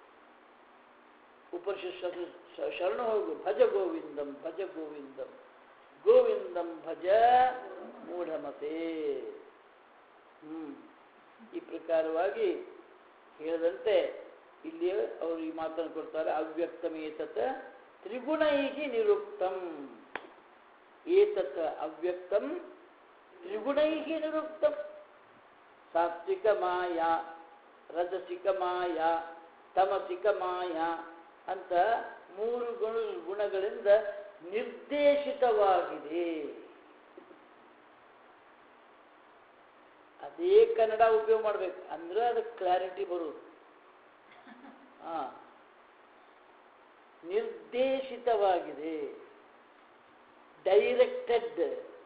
ಉಪನಿಷತ್ ಶರಣ ಹೋಗು ಭಜ ಗೋವಿಂದಂ ಭಜ ಗೋವಿಂದಂ ಗೋವಿಂದಂ ಭಜ ಮೂಢಮತೆ ಹ್ಮ್ ಈ ಪ್ರಕಾರವಾಗಿ ಹೇಳಿದಂತೆ ಇಲ್ಲಿ ಅವರು ಈ ಮಾತನ್ನು ಕೊಡ್ತಾರೆ ಅವ್ಯಕ್ತಮೇತತ್ ತ್ರಿಗುಣೈಹಿ ನಿರುಕ್ತಂ ಏತತ್ ಅವ್ಯಕ್ತಂ ತ್ರಿಗುಣೈಹಿ ನಿರುಕ್ತಂ ಸಾತ್ವಿಕ ಮಾಯಾ ರಜಸಿಕ ಮಾಯಾ ತಮಸಿಕ ಮಾಯಾ ಅಂತ ಮೂರು ಗುಣ ಗುಣಗಳಿಂದ ನಿರ್ದೇಶಿತವಾಗಿದೆ ಅದೇ ಕನ್ನಡ ಉಪಯೋಗ ಮಾಡ್ಬೇಕು ಅಂದ್ರೆ ಅದಕ್ಕೆ ಕ್ಲಾರಿಟಿ ಬರುವುದು ಹಾ ನಿರ್ದೇಶಿತವಾಗಿದೆ ಡೈರೆಕ್ಟೆಡ್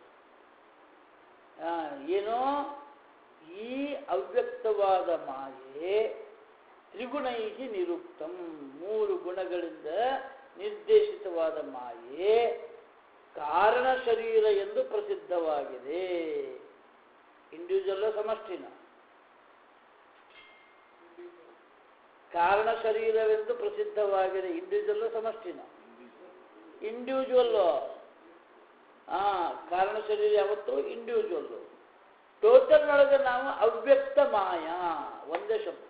ಏನೋ ಈ ಅವ್ಯಕ್ತವಾದ ಮಾಯೆ ತ್ರಿಗುಣೈಹಿ ನಿರುಕ್ತಂ ಮೂರು ಗುಣಗಳಿಂದ ನಿರ್ದೇಶಿತವಾದ ಮಾಯೆ ಕಾರಣ ಶರೀರ ಎಂದು ಪ್ರಸಿದ್ಧವಾಗಿದೆ ಇಂಡಿವಿಜುವಲ್ ಸಮಷ್ಟಿನ ಕಾರಣ ಶರೀರವೆಂದು ಪ್ರಸಿದ್ಧವಾಗಿದೆ ಇಂಡಿವಿಜುವಲ್ ಸಮಷ್ಟಿನ ಇಂಡಿವಿಜುವಲ್ ಆ ಕಾರಣ ಶರೀರ ಯಾವತ್ತು ಇಂಡಿವಿಜುವಲ್ ಟೋಟಲ್ ಒಳಗೆ ನಾವು ಅವ್ಯಕ್ತ ಮಾಯ ಒಂದೇ ಶಬ್ದ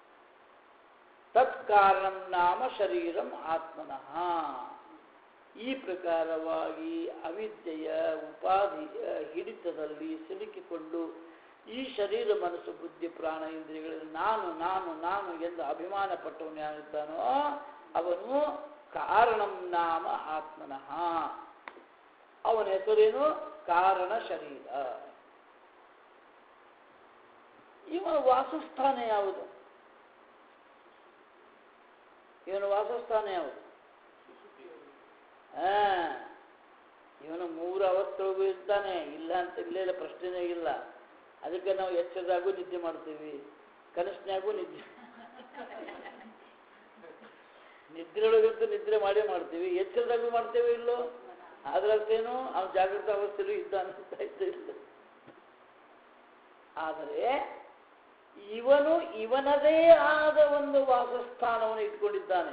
ತತ್ಕಾರಣಂ ನಾಮ ಶರೀರಂ ಆತ್ಮನಃ ಈ ಪ್ರಕಾರವಾಗಿ ಅವಿದ್ಯೆಯ ಉಪಾಧಿಯ ಹಿಡಿತದಲ್ಲಿ ಸಿಲುಕಿಕೊಂಡು ಈ ಶರೀರ ಮನಸ್ಸು ಬುದ್ಧಿ ಪ್ರಾಣ ಇಂದ್ರಿಯಗಳಲ್ಲಿ ನಾನು ನಾನು ನಾನು ಎಂದು ಅಭಿಮಾನ ಪಟ್ಟವನು ಯಾರಿದ್ದಾನೋ ಅವನು ಕಾರಣಂ ನಾಮ ಆತ್ಮನಃ ಅವನ ಹೆಸರೇನು ಕಾರಣ ಶರೀರ ಇವನ ವಾಸಸ್ಥಾನ ಯಾವುದು ಇವನ ವಾಸಸ್ಥಾನ ಯಾವುದು ಆ, ಇವನು ಮೂರು ಅವತ್ತೊಳಗೂ ಇರ್ತಾನೆ ಇಲ್ಲ ಅಂತ ಇಲ್ಲೇ ಇಲ್ಲ ಪ್ರಶ್ನೆನೇ ಇಲ್ಲ ಅದಕ್ಕೆ ನಾವು ಎಚ್ಚರದಾಗೂ ನಿದ್ದೆ ಮಾಡ್ತೀವಿ ಕನಸಿನಾಗೂ ನಿದ್ದೆ ನಿದ್ರೆಯೊಳಗಂತೂ ನಿದ್ರೆ ಮಾಡೇ ಮಾಡ್ತೀವಿ ಎಚ್ಚರದಾಗೂ ಮಾಡ್ತೇವೆ ಇಲ್ಲೋ ಅದ್ರರ್ಥೇನು ಅವ್ನು ಜಾಗೃತ ಅವಸ್ಥೆಯಲ್ಲೂ ಇದ್ದಾನೆ ಅಂತ ಆಯ್ತು ಇಲ್ಲ ಆದರೆ ಇವನು ಇವನದೇ ಆದ ಒಂದು ವಾಸಸ್ಥಾನವನ್ನು ಇಟ್ಕೊಂಡಿದ್ದಾನೆ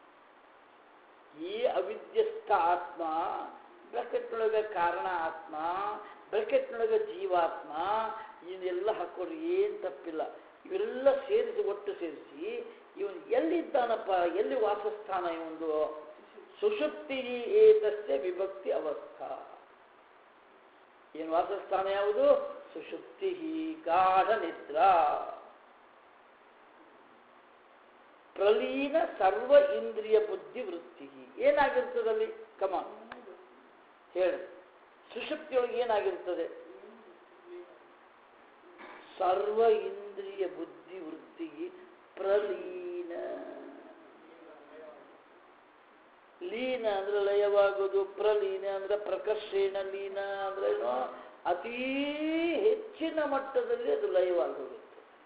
ಈ ಅವಿದ್ಯಸ್ಥ ಆತ್ಮ ಬ್ರಕೆಟ್ನೊಳಗೆ ಕಾರಣ ಆತ್ಮ ಬ್ರಕೆಟ್ನೊಳಗೆ ಜೀವಾತ್ಮ ಇದೆಲ್ಲ ಹಾಕೋರು ಏನು ತಪ್ಪಿಲ್ಲ ಇವೆಲ್ಲ ಸೇರಿಸಿ ಒಟ್ಟು ಸೇರಿಸಿ ಇವನು ಎಲ್ಲಿದ್ದಾನಪ್ಪ ಎಲ್ಲಿ ವಾಸಸ್ಥಾನ ಇವೊಂದು ಸುಷುಪ್ತಿ ಏತಸ್ಯ ವಿಭಕ್ತಿ ಅವಸ್ಥಾ ಏನು ವಾಸಸ್ಥಾನ ಯಾವುದು ಸುಷುಪ್ತಿ ಗಾಢ ನಿದ್ರಾ ಪ್ರಲೀನ ಸರ್ವ ಇಂದ್ರಿಯ ಬುದ್ಧಿ ವೃತ್ತಿ ಏನಾಗಿರ್ತದಲ್ಲಿ ಕಮ ಹೇಳಿ ಸುಷುಪ್ತಿಯೊಳಗೆ ಏನಾಗಿರ್ತದೆ ಸರ್ವ ಇಂದ್ರಿಯ ಬುದ್ಧಿ ವೃತ್ತಿಗೆ ಪ್ರಲೀನ ಲೀನ ಅಂದ್ರೆ ಲಯವಾಗೋದು ಪ್ರಲೀನ ಅಂದ್ರೆ ಪ್ರಕರ್ಷೇಣ ಲೀನ ಅಂದ್ರೆ ಏನು ಅತೀ ಹೆಚ್ಚಿನ ಮಟ್ಟದಲ್ಲಿ ಅದು ಲಯವಾಗೋಗುತ್ತೆ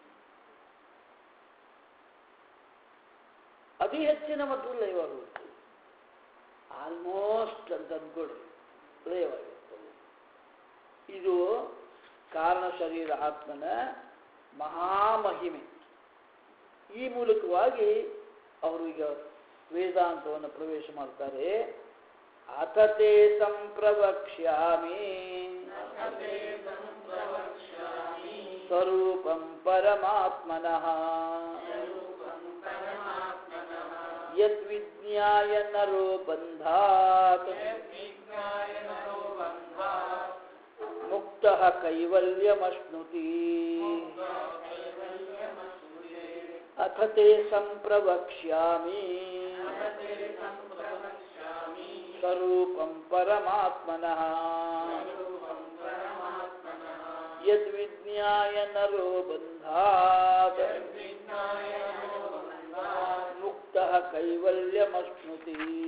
ಅತಿ ಹೆಚ್ಚಿನ ಮಟ್ಟದಲ್ಲಿ ಲಯವಾಗುತ್ತೆ ಆಲ್ಮೋಸ್ಟ್ ಅಂತ ಅಂದ್ಕೊಡ್ರಿ ಲಯವಾಗಿರ್ತದೆ ಇದು ಕಾರಣ ಶರೀರ ಆತ್ಮನ ಮಹಾಮಹಿಮೆ ಈ ಮೂಲಕವಾಗಿ ಅವರು ಈಗ ವೇದಾಂತವನ್ನು ಪ್ರವೇಶ ಮಾಡ್ತಾರೆ ಅಥತೆ ಸಂಪ್ರವಕ್ಷ್ಯಾಮಿ ಸ್ವರೂಪಂ ಪರಮಾತ್ಮನಃ ಯದ್ವಿಜ್ಞಾಯ ನರೋ ಬಂಧಾತ್ ಮುಕ್ತ ಕೈವಲ್ಯಮಶ್ನುತಿ ಅಥ ತೇ ಸಂಪ್ರವಕ್ಷ್ಯಾಮಿ ಸ್ವರೂಪಂ ಪರಮಾತ್ಮನಃ ಯದ್ವಿಜ್ಞಾಯ ನರೋ ಬಂಧಾತ್ ಮುಕ್ತ ಕೈವಲ್ಯಮಶ್ನುತಿ